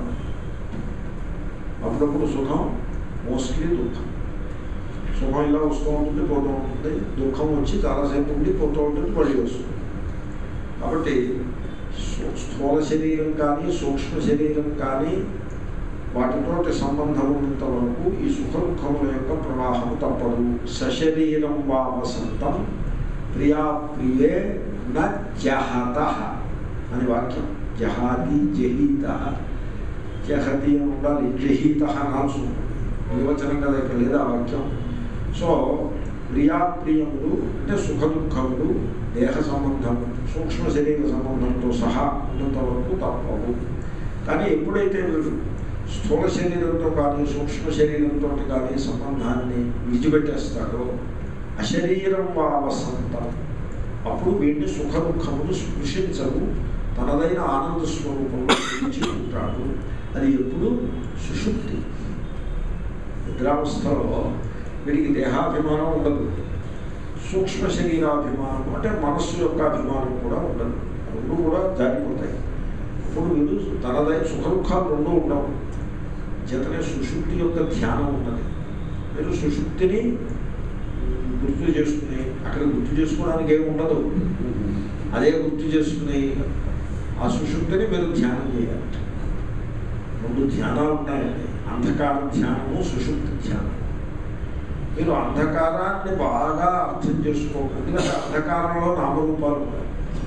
A: అప్పుడప్పుడు సుఖం మోస్ట్లీ దుఃఖం సుఖం ఇలా వస్తూ ఉంటుంది పోతూ ఉంటుంది దుఃఖం వచ్చి చాలాసేపు ఉండి పోతూ ఉంటుంది మళ్ళీ వస్తుంది కాబట్టి స్థూ- స్థూల శరీరం కానీ సూక్ష్మ శరీరం కానీ వాటితోటి సంబంధం ఉన్నంత వరకు ఈ సుఖ దుఃఖముల యొక్క ప్రవాహం తప్పదు సశరీరం వా వసంతం ప్రియా ప్రియే న జహత అని వాక్యం జహాతి జహీత జహతి అని ఉండాలి జహీత అనాల్సి ఉంటుంది నిర్వచనం కదా ఇక్కడ లేదా ఆ వాక్యం సో ప్రియాప్రియములు అంటే సుఖ దుఃఖములు దేహ సంబంధం సూక్ష్మ శరీర సంబంధంతో సహా ఉన్నంత వరకు తప్పవు కానీ ఎప్పుడైతే వీడు స్థూల శరీరంతో కానీ సూక్ష్మ శరీరంతో కానీ సంబంధాన్ని విడిచిపెట్టేస్తాడో అశరీరం వా వసంతం అప్పుడు వీడిని సుఖ దుఃఖములు స్పృశించవు తనదైన ఆనంద స్వరూపంలో నిలిచి ఉంటాడు అది ఎప్పుడు సుషుప్తి నిద్రావస్థలో వీడికి దేహాభిమానం ఉండదు సూక్ష్మ శరీరాభిమానం అంటే మనస్సు యొక్క అభిమానం కూడా ఉండదు రెండు కూడా జారిపోతాయి ఇప్పుడు వీడు తనదైన సుఖ దుఃఖాలు రెండు ఉండవు అంచేతనే సుషుప్తి యొక్క ధ్యానం ఉన్నది మీరు సుషుప్తిని గుర్తు చేసుకుని అక్కడ గుర్తు చేసుకోవడానికి ఏమి ఉండదు అదే గుర్తు చేసుకుని ఆ సుషుప్తిని మీరు ధ్యానం చేయాలి రెండు ధ్యానాలు ఉన్నాయండి అంధకార ధ్యానము సుషుప్తి ధ్యానం మీరు అంధకారాన్ని బాగా అర్థం చేసుకోవాలి ఎందుకంటే అంధకారంలో నామరూపాలు ఉన్నాయి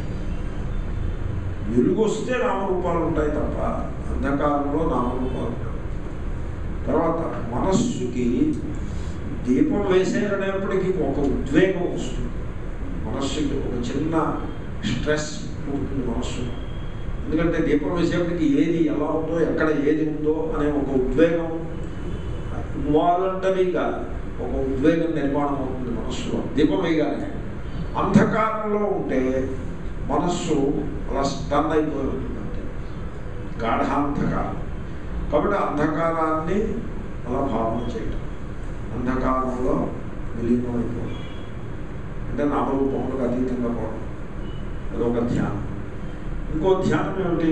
A: వెలుగు వస్తే నామరూపాలు ఉంటాయి తప్ప అంధకారంలో నామరూపాలు ఉంటాయి తర్వాత మనస్సుకి దీపం వేసేటప్పటికీ ఒక ఉద్వేగం వస్తుంది మనస్సుకి ఒక చిన్న స్ట్రెస్ ఉంటుంది మనస్సు ఎందుకంటే దీపం వేసేప్పటికి ఏది ఎలా ఉందో ఎక్కడ ఏది ఉందో అనే ఒక ఉద్వేగం ఇన్వాలంటరీగా ఒక ఉద్వేగం నిర్మాణం అవుతుంది మనస్సులో దీపం వేయగానే అంధకారంలో ఉంటే మనస్సు అలా స్టన్ అయిపోయి ఉంటుందంటే గాఢాంధకారం కాబట్టి అంధకారాన్ని అలా భావన చేయటం అంధకారంలో విలీనం అయిపోవడం అంటే నామరూపములకు అతీతంగా పోవడం అదొక ధ్యానం ఇంకో ధ్యానం ఏమిటి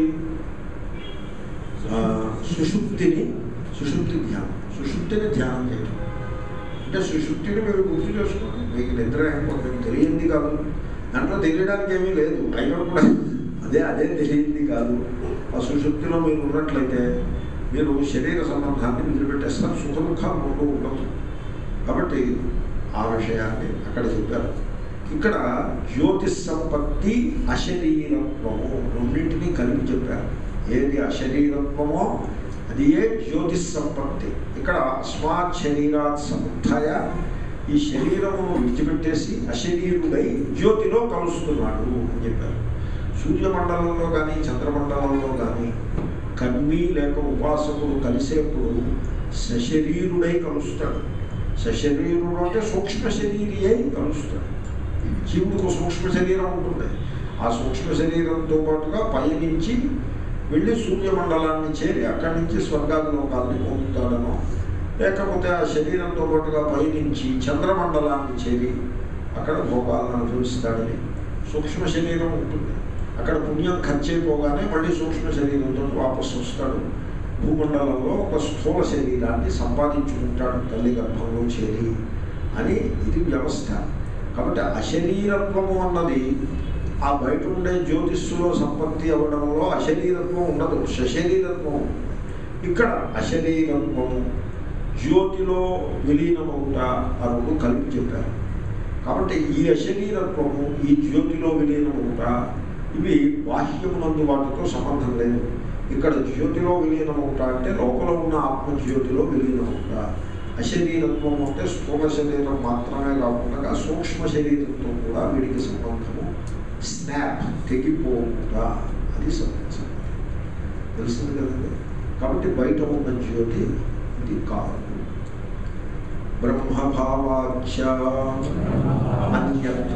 A: ఆ, సుషుప్తిని సుషుప్తి ధ్యానం సుషుప్తిని ధ్యానం చేయడం అంటే సుషుప్తిని మీరు గుర్తు చేసుకోండి మీకు నిద్ర అయిపోతుంది మీకు తెలియంది కాదు దాంట్లో తెలియడానికి ఏమీ లేదు అయినా కూడా అదే అదే తెలియంది కాదు ఆ సుషుప్తిలో మీరు ఉన్నట్లయితే మీరు శరీర సంబంధాన్ని వదిలిపెట్టేస్తారు సుఖ దుఃఖాలు ఉంటూ ఉండదు కాబట్టి ఆ విషయాన్ని అక్కడ చెప్పారు ఇక్కడ జ్యోతిష్ సంపత్తి అశరీరత్వము రెండింటినీ కలిపి చెప్పారు ఏది అశరీరత్వమో అది ఏ జ్యోతిష్ సంపత్తి ఇక్కడ అస్మాత్ శరీరాత్ సముత్య ఈ శరీరమును విడిచిపెట్టేసి అశరీరుడై జ్యోతిలో కలుస్తున్నాడు అని చెప్పారు సూర్యమండలంలో కానీ చంద్రమండలంలో కానీ కర్మి లేక ఉపాసకుడు కలిసేప్పుడు సశరీరుడై కలుస్తాడు సశరీరుడు అంటే సూక్ష్మ శరీరి అయి కలుస్తాడు జీవుడికి ఒక సూక్ష్మ శరీరం ఉంటుంది ఆ సూక్ష్మ శరీరంతో పాటుగా పయనించి వెళ్ళి సూర్యమండలాన్ని చేరి అక్కడి నుంచి స్వర్గాదిలోకాలని పొందుతాడనో లేకపోతే ఆ శరీరంతో పాటుగా పయనించి చంద్రమండలాన్ని చేరి అక్కడ భోగాలను అనుభవిస్తాడని సూక్ష్మ శరీరం ఉంటుంది అక్కడ పుణ్యం ఖర్చయిపోగానే మళ్ళీ సూక్ష్మ శరీరంతో వాపసు వస్తాడు భూమండలంలో ఒక స్థూల శరీరాన్ని సంపాదించుకుంటాడు తల్లి గర్భంలో చేరి అని ఇది వ్యవస్థ కాబట్టి అశరీరత్వము అన్నది ఆ బయట ఉండే జ్యోతిష్సులో సంపత్తి అవ్వడంలో అశరీరత్వం ఉండదు సశరీరత్వం ఉంటుంది. ఇక్కడ అశరీరత్వము జ్యోతిలో విలీనమవుట ఆ రెండు కలిపి చెప్పారు కాబట్టి ఈ అశరీరత్వము ఈ జ్యోతిలో విలీనమవుట ఇవి బాహ్యమునందు వాటితో సంబంధం లేదు ఇక్కడ జ్యోతిలో విలీనమవుట అంటే లోపల ఉన్న ఆత్మజ్యోతిలో విలీనమవుట అశరీరత్వం అంటే స్థూల శరీరం మాత్రమే కాకుండా సూక్ష్మ శరీరంతో కూడా వీడికి సంబంధము స్నాప్ తెగిపోవుట అది సంబంధం తెలుస్తుంది కదండి కాబట్టి బయట ఉన్న జ్యోతి ఇది కాదు బ్రహ్మభావాచ అన్యత్ర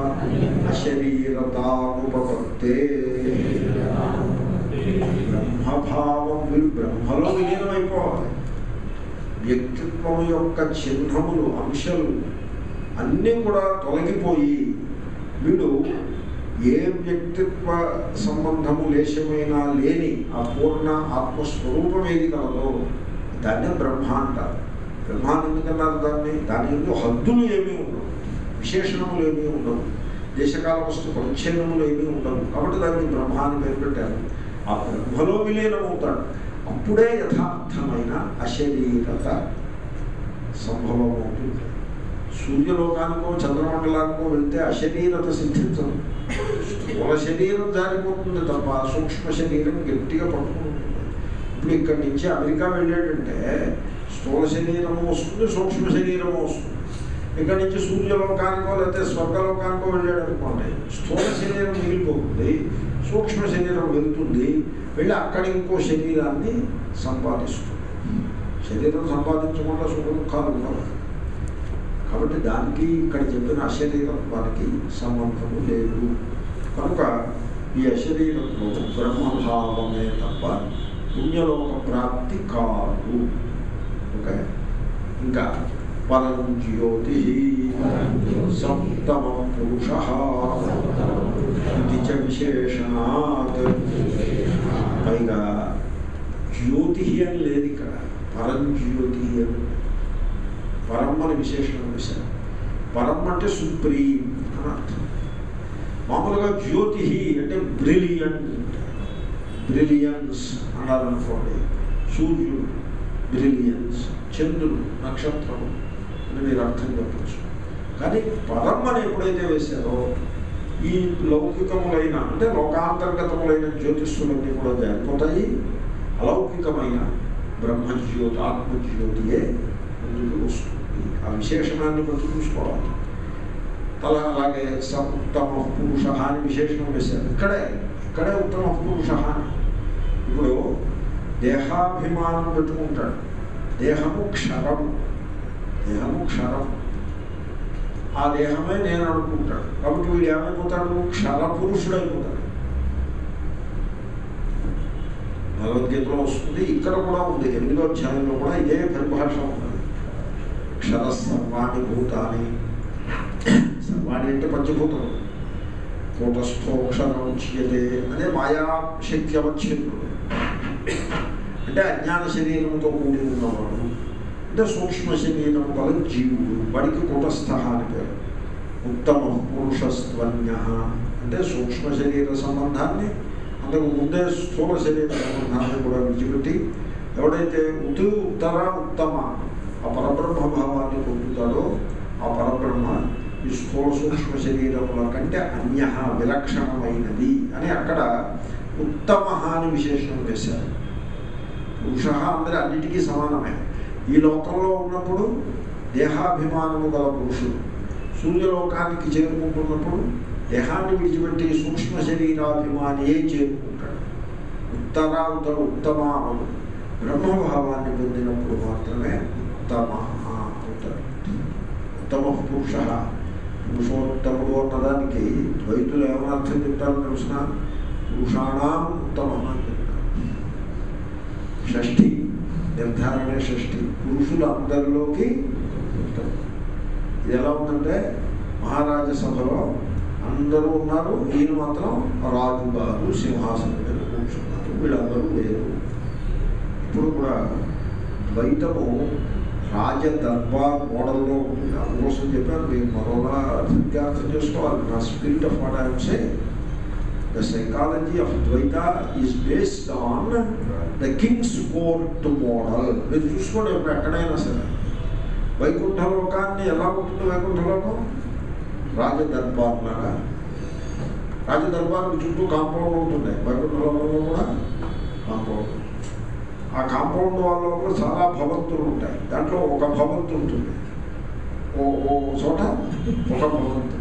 A: అశరీరతానుపపత్తే బ్రహ్మభావం వీడు బ్రహ్మలో విలీనమైపోవాలి వ్యక్తిత్వం యొక్క చిహ్నములు అంశాలు అన్నీ కూడా తొలగిపోయి వీడు ఏ వ్యక్తిత్వ సంబంధము లేశమైనా లేని ఆ పూర్ణ ఆత్మస్వరూపం ఏది కలదో దాన్నే బ్రహ్మ అంటారు బ్రహ్మాన్ని ఎందుకన్నారు దాన్ని దాని ఎందుకు హద్దులు ఏమీ ఉండవు విశేషణములు ఏమీ ఉండవు దేశకాల వస్తు పరిచ్ఛేదములు ఏమీ ఉండవు కాబట్టి దాన్ని బ్రహ్మ అని పేరు పెట్టారు ఆ బ్రహ్మలో విలీనమవుతాడు అప్పుడే యథార్థమైన అశరీరత సంభవం అవుతుంది సూర్యలోకానికో చంద్రమండలానికో వెళ్తే అశరీరత సిద్ధించదు స్థూల శరీరం జారిపోతుంది తప్ప సూక్ష్మ శరీరం గట్టిగా పట్టుకుంటుంది ఇప్పుడు ఇక్కడి నుంచి అమెరికా వెళ్ళాడంటే స్థూల శరీరము వస్తుంది సూక్ష్మ శరీరము వస్తుంది ఇక్కడి నుంచి సూర్యలోకానికో లేకపోతే స్వర్గలోకానికో వెళ్ళాడు అనుకోండి స్థూల శరీరం మిగిలిపోతుంది సూక్ష్మ శరీరం వెళ్తుంది వెళ్ళి అక్కడ ఇంకో శరీరాన్ని సంపాదిస్తుంది శరీరం సంపాదించకుండా సుఖ దుఃఖాలు ఉండవు కాబట్టి దానికి ఇక్కడ చెప్పిన అశరీరత్వానికి సంబంధము లేదు కనుక ఈ అశరీరత్వం బ్రహ్మభావమే తప్ప పుణ్యలోక ప్రాప్తి కాదు ఓకే ఇంకా పరం జ్యోతి సప్తమ పురుష ఇది చ విశేషణాత్ పైగా జ్యోతి అని లేదు ఇక్కడ పరంజ్యోతి అని పరం అని విశేషణం వేశారు పరం అంటే సుప్రీం అని అర్థం మామూలుగా జ్యోతి అంటే బ్రిలియంట్ బ్రిలియన్స్ అన్నారనుకోండి సూర్యుడు బ్రిలియన్స్ చంద్రుడు నక్షత్రము అని మీరు అర్థం చెప్పచ్చు కానీ పరం అని ఎప్పుడైతే వేశారో ఈ లౌకికములైన అంటే లోకాంతర్గతములైన జ్యోతిష్యులన్నీ కూడా జారిపోతాయి అలౌకికమైన బ్రహ్మజ్యోతి ఆత్మజ్యోతియే ముందుకు వస్తుంది ఆ విశేషణాన్ని బట్టి చూసుకోవాలి అలా అలాగే స ఉత్తమ పురుష అని విశేషణం వేశారు ఇక్కడే ఇక్కడే ఉత్తమ పురుష అని ఇప్పుడు దేహాభిమానం పెట్టుకుంటాడు దేహము క్షరము దేహము క్షరం ఆ దేహమే నేను అనుకుంటాడు కాబట్టి వీడు ఏమైపోతాడు క్షర పురుషుడైపోతాడు భగవద్గీతలో వస్తుంది ఇక్కడ కూడా ఉంది ఎనిమిదో అధ్యాయంలో కూడా ఇదే పరిభాష ఉన్నది క్షర సర్వాణి భూతాని సర్వాణి అంటే పంచభూతం కూటస్థోక్షరం ఉచ్యతే అనే మాయా శక్తి అవచ్ఛిన్నుడు అంటే అజ్ఞాన శరీరంతో కూడి ఉన్నవాడు అంటే సూక్ష్మ శరీరం గల జీవుడు వాడికి కూటస్థ అని పేరు ఉత్తమ పురుషస్త్వన్య అంటే సూక్ష్మ శరీర సంబంధాన్ని అంతకు ముందే స్థూల శరీర సంబంధాన్ని కూడా విడిచిపెట్టి ఎవడైతే ఉతు ఉత్తర ఉత్తమ ఆ పరబ్రహ్మ భావాన్ని పొందుతాడో ఆ పరబ్రహ్మ ఈ స్థూల సూక్ష్మ శరీరముల కంటే అన్య విలక్షణమైనది అని అక్కడ ఉత్తమ అని విశేషణం వేశారు పురుష అందరి అన్నిటికీ సమానమే ఈ లోకంలో ఉన్నప్పుడు దేహాభిమానము గల పురుషుడు సూర్యలోకానికి చేరుకుంటున్నప్పుడు దేహాన్ని విడిచిపెట్టి సూక్ష్మ శరీరాభిమానియే చేరుకుంటాడు ఉత్తరావతడు ఉత్తమ అవును బ్రహ్మభావాన్ని పొందినప్పుడు మాత్రమే ఉత్తమ అవుతాడు ఉత్తమ పురుష పురుషోత్తముడు అన్నదానికి ద్వైతులు ఏమని అర్థం చెప్తారో తెలిసిన పురుషాణం ఉత్తమ అని చెప్తారు షష్ఠి నిర్ధారణ షష్ఠి పురుషులందరిలోకి ఉత్తమం ఇది ఎలా ఉందంటే మహారాజ సభలో అందరూ ఉన్నారు ఈయన మాత్రం రాజు గారు సింహాసనం మీద కూర్చున్నారు వీళ్ళందరూ లేరు ఇప్పుడు కూడా ద్వైతము రాజ దర్బార్ మోడల్లో ఉంటుంది అందుకోసం చెప్పాను మీరు మరోలా సరిగ్గా అర్థం చేసుకోవాలి నా spirit of what I'm say the psychology of Dvaita is based on the king's court model మీరు చూసుకోండి ఇప్పుడు ఎక్కడైనా సరే వైకుంఠలోకాన్ని ఎలా ఉంటుంది వైకుంఠలోకం రాజదర్బార్ లాగా రాజదర్బార్ చుట్టూ కాంపౌండ్ ఉంటుంది వైకుంఠలోకంలో కూడా కాంపౌండ్ ఆ కాంపౌండ్ వాళ్ళలో కూడా చాలా భవంతులు ఉంటాయి దాంట్లో ఒక భవంతు ఉంటుంది ఓ ఓ చోట ఒక భవంతు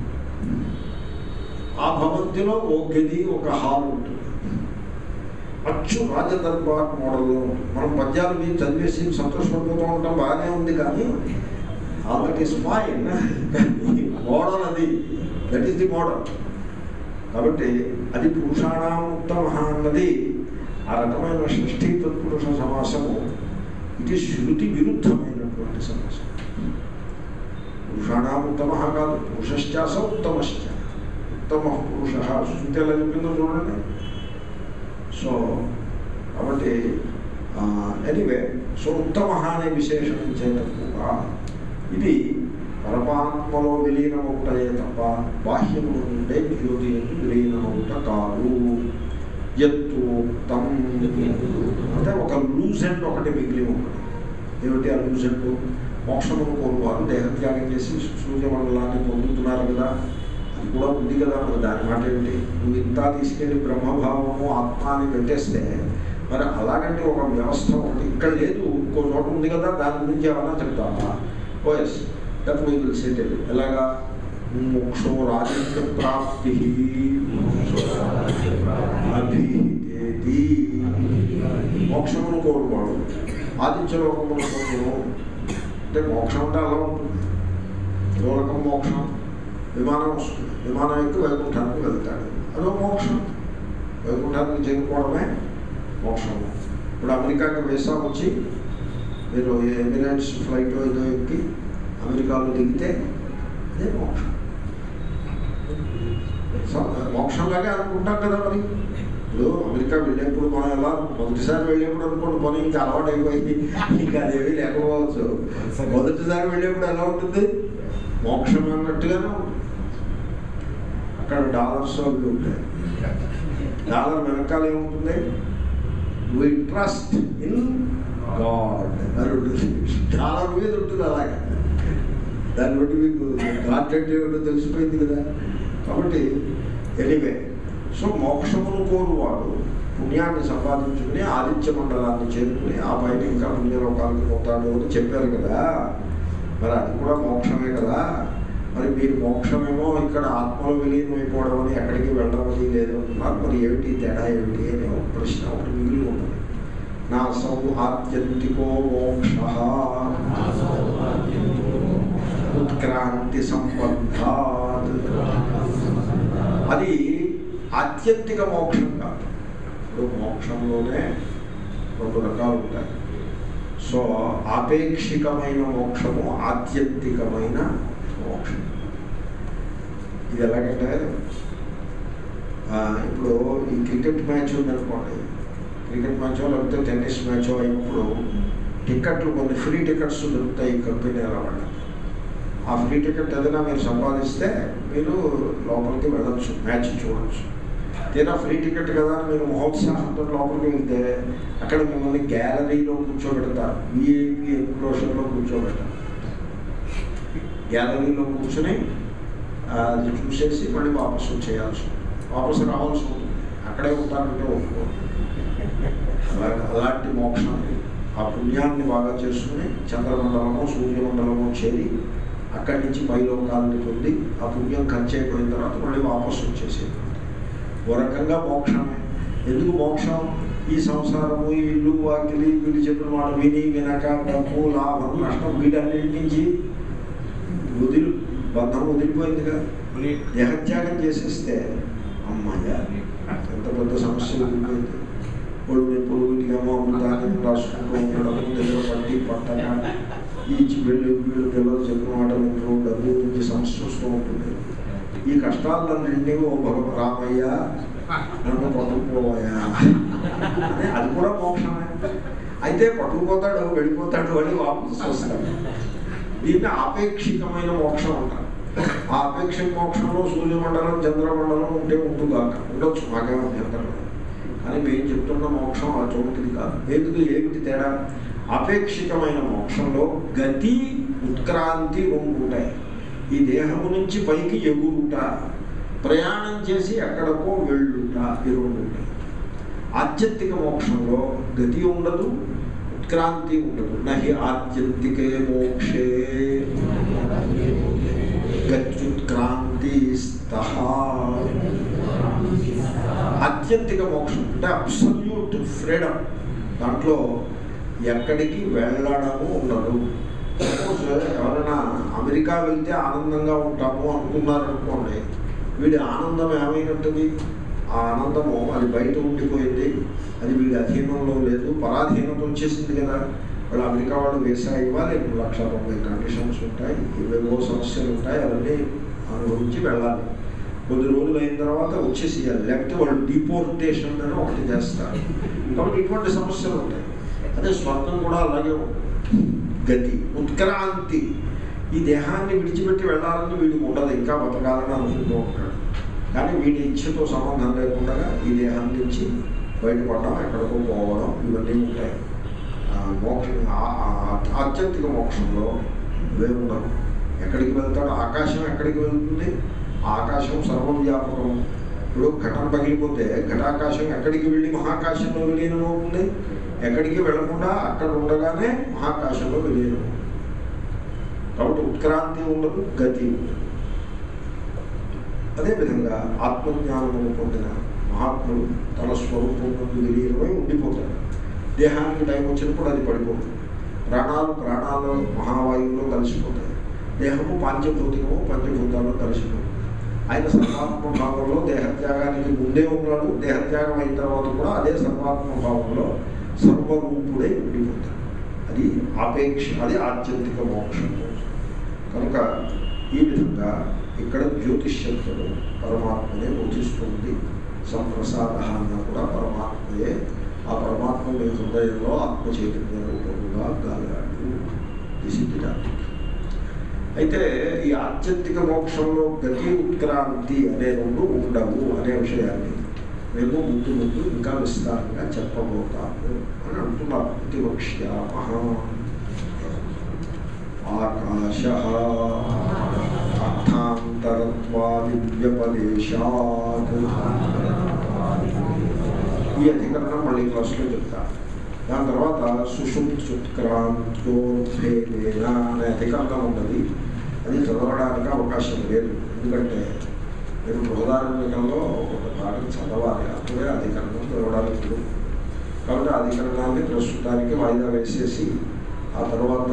A: ఆ భవంతిలో ఓ గది ఒక హాల్ ఉంటుంది అచ్చు రాజదర్బార్ మోడల్లో ఉంటుంది మనం పద్యాలు మీరు చదివేసి సంతోషపడిపోతూ ఉంటాం బాగానే ఉంది కానీ ఆల్రెడీ స్పాయిల్ మోడల్ అది దట్ ఈస్ ది మోడల్ కాబట్టి అది పురుషాణం ఉత్తమ అన్నది ఆ రకమైన షష్ఠీ తత్పురుష సమాసము ఇది శృతి విరుద్ధమైనటువంటి సమాసం పురుషాణం ఉత్తమ కాదు పురుషశ్చాస ఉత్తమశ్చ ఉత్తమ పురుష శృతి ఎలా చెప్పిందో చూడండి సో కాబట్టి ఎనీవే సో ఉత్తమ అనే విశేషణం చేత కూడా ఇది పరమాత్మలో విలీనమవుతాయే తప్ప బాహ్యము నుండే జ్యోతి ఎందు విలీనమవుట కాదు ఎత్తుక్తం అంటే ఒక లూజ్ ఎండ్ ఒకటి మిగిలి ఉన్నది ఏమిటి ఆ లూజ్ ఎండ్ మోక్షమును కోరువారు దేహత్యాగం చేసి సూర్యమండలాన్ని పొందుతున్నారు కదా అది కూడా ఉంది కదా మరి దాని మాట ఏమిటి నువ్వు ఇంత తీసుకెళ్ళి బ్రహ్మభావము ఆత్మ అని పెట్టేస్తే మరి అలాగంటే ఒక వ్యవస్థ ఒకటి ఇక్కడ లేదు ఇంకో చోట ఉంది కదా దాని గురించి ఏమన్నా చెప్తావా oh yes that we will settle ఎలాగా మోక్షో రాజత్వ ప్రాప్తి అభిహితేతి మోక్షమును కోరువాడు ఆదిత్యలోకమును కోరును అంటే మోక్షం అంటే అలా ఉంటుంది ఏదో రకం మోక్షం విమానం వస్తుంది విమానం ఎక్కి వైకుంఠానికి వెళ్తాడు అదో మోక్షం వైకుంఠానికి చేరుకోవడమే మోక్షం ఇప్పుడు అమెరికాకి వీసా వచ్చి మీరు ఎమిరేట్స్ ఫ్లైట్ ఏదో ఎక్కి అమెరికాలో దిగితే అదే మోక్షం సో, మోక్షంలాగే అనుకుంటాం కదా మరి ఇప్పుడు అమెరికా వెళ్ళేప్పుడు మనం ఎలా మొదటిసారి వెళ్ళేప్పుడు అనుకోండి పని ఇంకా అలవాటు అయిపోయింది ఇంకా అదేమీ లేకపోవచ్చు మొదటిసారి వెళ్ళేప్పుడు ఎలా ఉంటుంది మోక్షం అన్నట్టుగానే ఉంటుంది అక్కడ డాలర్స్ అవి ఉంటాయి డాలర్ వెనకాల ఏముంటుంది వి ట్రస్ట్ ఇన్ గాడ్ అని ఉంటుంది డాలర్ మీద ఉంటుంది అలాగే దాన్ని బట్టి మీకు గాడ్ అంటే ఏమిటో తెలిసిపోయింది కదా కాబట్టి ఎనీవే సో మోక్షమును కోరువాడు పుణ్యాన్ని సంపాదించుకుని ఆదిత్య మండలాన్ని చేరుకుని ఆ పైన ఇంకా పుణ్యలోకాలకు పోతాడు అని చెప్పారు కదా మరి అది కూడా మోక్షమే కదా మరి మీరు మోక్షమేమో ఇక్కడ ఆత్మలో విలీనం అయిపోవడం అని ఎక్కడికి వెళ్ళడం లేదు అంటున్నారు మరి ఏమిటి తేడా ఏమిటి అనే ఒక ప్రశ్న ఒకటి మిగిలి ఉన్నది నా సౌహాత్యంతికో మోక్ష ఉత్క్రాంతి సంబంధాత్ అది ఆత్యంతిక మోక్షం కాదు ఇప్పుడు మోక్షంలోనే రెండు రకాలు ఉంటాయి సో ఆపేక్షికమైన మోక్షము ఆత్యంతికమైన మోక్షం ఇది ఎలాగంటే ఆ, ఇప్పుడు ఈ క్రికెట్ మ్యాచ్ ఉందనుకోండి క్రికెట్ మ్యాచ్ లేకపోతే టెన్నిస్ మ్యాచ్ అయినప్పుడు టికెట్లు కొన్ని ఫ్రీ టికెట్స్ దొరుకుతాయి ఈ కంపెనీ వాళ్ళకి ఆ ఫ్రీ టికెట్ ఏదైనా మీరు సంపాదిస్తే మీరు లోపలికి వెళ్ళొచ్చు మ్యాచ్ చూడొచ్చు తీరా ఫ్రీ టికెట్ కదా అని మీరు మహోత్సాహంతో లోపలికి వెళ్తే అక్కడ మిమ్మల్ని గ్యాలరీలో కూర్చోబెడతారు విఐపి ఎన్క్లోషన్లో కూర్చోబెడతారు గ్యాలరీలో కూర్చొని ఆ, అది చూసేసి మళ్ళీ వాపసు వచ్చేయాల్సి ఉంటుంది. వాపసు రావాల్సి ఉంటుంది అక్కడే ఉంటారంటే ఒప్పుకోరు అలా అలాంటి మోక్షం ఇది. ఆ పుణ్యాన్ని బాగా చేసుకుని చంద్రమండలము సూర్యమండలము చేరి అక్కడి నుంచి పైలోకాలని పొంది ఆ పుణ్యం ఖర్చు అయిపోయిన తర్వాత మళ్ళీ వాపసు వచ్చేసేది ఓ రకంగా మోక్షమే ఎందుకు మోక్షం ఈ సంసారము ఈ ఇల్లు వాకిలి వీళ్ళు చెప్పిన మాట విని వినక డబ్బు లాభం నష్టం వీటన్నిటి నుంచి వదిలి బంధం వదిలిపోయిందిగా దేహత్యాగం చేసేస్తే అమ్మాయ ఎంత పెద్ద సమస్య వదిలిపోయింది ఒళ్ళు నొప్పులు వీటికేమో అమృతాన్ని రాసుకుంటూ ఉండడం నిద్ర పట్టి పట్టక ఈ వీళ్ళు వీళ్ళు పిల్లలు చెప్పిన మాట వింటూ డబ్బు గురించి సమస్య వస్తూ ఉంటుంది ఈ కష్టాలన్నింటినీ ఓ భగవ రామయ్య నన్ను పట్టుకుపోయా అది కూడా మోక్షమే అయితే పట్టుకుపోతాడు వెళ్ళిపోతాడు అని వాపసు వస్తాడు దీన్ని ఆపేక్షికమైన మోక్షం అంటారు ఆ ఆపేక్షిక మోక్షంలో సూర్యమండలం చంద్రమండలం ఉంటే ఉంటుందాక ఉండొచ్చు మాకేమో అభ్యంతరం లేదు. కానీ మేము చెప్తున్న మోక్షం ఆ చోటిది కాదు ఎందుకు ఏమిటి తేడా ఆపేక్షికమైన మోక్షంలో గతి ఉత్క్రాంతి రెండు ఉంటాయి ఈ దేహము నుంచి పైకి ఎగురుట ప్రయాణం చేసి ఎక్కడికో వెళ్ళుట ఈ రెండు ఉంటాయి ఆత్యంతిక మోక్షంలో గతి ఉండదు ఉత్క్రాంతి ఉండదు నహి ఆత్యంతికే మోక్షే గత్యుత్క్రాంతి ఆత్యంతిక మోక్షం అంటే అబ్సల్యూట్ ఫ్రీడమ్ దాంట్లో ఎక్కడికి వెళ్ళడము ఉండదు సపోజ్ ఎవరైనా అమెరికా వెళ్తే ఆనందంగా ఉంటాము అనుకున్నారనుకోండి వీడి ఆనందం ఏమైనట్టుది ఆ ఆనందము అది బయట ఉండిపోయింది అది వీడి అధీనంలో లేదు పరాధీనత వచ్చేసింది కదా వాళ్ళు అమెరికా వాళ్ళు వేసా ఇవ్వాలి లక్ష తొంభై కండిషన్స్ ఉంటాయి ఇవేవో సమస్యలు ఉంటాయి అవన్నీ అనుభవించి వెళ్ళాలి కొద్ది రోజులు అయిన తర్వాత వచ్చేసేయాలి లేకపోతే వాళ్ళు డిపోర్టేషన్ అని ఒకటి చేస్తారు కాబట్టి ఇటువంటి సమస్యలు ఉంటాయి అదే స్వర్గం కూడా అలాగే ఉంటుంది గతి ఉత్క్రాంతి ఈ దేహాన్ని విడిచిపెట్టి వెళ్ళాలని వీడికి ఉండదు ఇంకా బతకాలని అనుకుంటూ ఉంటాడు కానీ వీడి ఇచ్చతో సంబంధం లేకుండా ఈ దేహం నుంచి బయటపడడం ఎక్కడికో పోవడం ఇవన్నీ ఉంటాయి ఆ, మోక్షం ఆ- ఆ- ఆత్యంతిక మోక్షంలో ఇవే ఉండవు ఎక్కడికి వెళ్తాడు ఆకాశం ఎక్కడికి వెళ్తుంది ఆకాశం సర్వవ్యాపకం ఇప్పుడు ఘటన పగిలిపోతే ఘటాకాశం ఎక్కడికి వెళ్ళి మహాకాశంలో విలీనం అవుతుంది ఎక్కడికి వెళ్లకుండా అక్కడ ఉండగానే మహాకాశంలో విలీనం అవుతుంది. కాబట్టి ఉత్క్రాంతి ఉండదు గతి ఉండదు అదేవిధంగా ఆత్మజ్ఞానము పొందిన మహాత్ముడు తన స్వరూపం నుండి విలీనమై ఉండిపోతాడు దేహానికి టైం వచ్చినప్పుడు అది పడిపోతుంది ప్రాణాలు ప్రాణాలు మహావాయువులో కలిసిపోతాయి దేహము పంచభౌతికము పంచభూతాల్లో కలిసిపోతుంది ఆయన సర్వాత్మ భావంలో దేహత్యాగానికి ముందే ఉన్నాడు దేహత్యాగం అయిన తర్వాత కూడా అదే సర్వాత్మ భావంలో సర్వరూపుడై ఉండిపోతాడు అది ఆపేక్ష అది ఆత్యంతిక మోక్షం కనుక ఈ విధంగా ఇక్కడ జ్యోతిష్యంతుడు పరమాత్మనే బోధిస్తుంది సంప్రసాద అన్న కూడా పరమాత్మయే ఆ పరమాత్మ మీ హృదయంలో ఆత్మ చైతన్య రూపముగా గాలాడు దిశిద్ధాంతి అయితే ఈ ఆత్యంతిక మోక్షంలో గతి ఉత్క్రాంతి అనే రెండు ఉండవు అనే విషయాన్ని మేము ముందు ముందు ఇంకా విస్తారంగా చెప్పబోతాము అని అంటున్నారు ఇది వక్ష్యామ ఆకాశ అర్థాంతరత్వాదివ్యపదేశాత్ ఈ అధికరణం మళ్ళీ క్లాస్లో చెప్తాను దాని తర్వాత సుషుప్తుత్క్రాంతోభేదేన అనే అధికరణం ఉన్నది అది చదవడానికి అవకాశం లేదు ఎందుకంటే మీరు బృహదారణ్యకంలో ఒక భాగం చదవాలి అప్పుడే అధికరణం చదవడానికి లేదు కాబట్టి ఆ అధికరణాన్ని ప్రస్తుతానికి వాయిదా వేసేసి ఆ తర్వాత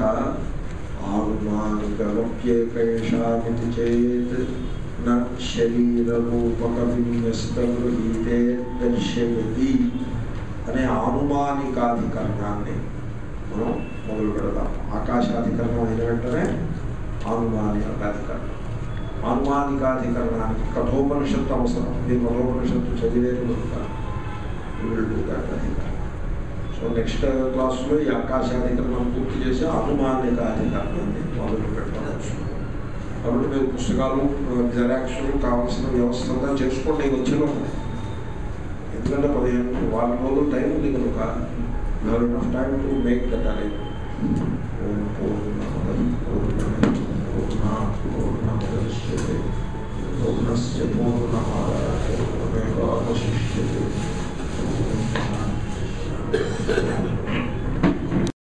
A: ఆనుమానికమప్యేకేషామితి చేత్ న శరీరరూపక విన్యస్త గృహీతే దర్శయతి అనే ఆనుమానికాధికరణాన్ని మనం మొదలు పెడదాం ఆకాశాధికరణం అయిన వెంటనే ఆనుమానికాధికరణం ఆనుమానికాధికరణానికి కఠోపనిషత్తు అవసరం మీరు కఠోపనిషత్తు చదివేది కనుక అధికరణం సో నెక్స్ట్ క్లాస్లో ఈ ఆకాశాధికరణం పూర్తి చేసి అనుమానికాధికరణాన్ని మొదలు పెట్టవచ్చు కాబట్టి మీరు పుస్తకాలు జెరాక్స్లు కావాల్సిన వ్యవస్థ అంతా చేసుకోండి వచ్చిన ఎందుకంటే పదిహేను వారం రోజులు టైం ఉంది కనుక you have enough time to make that arrangement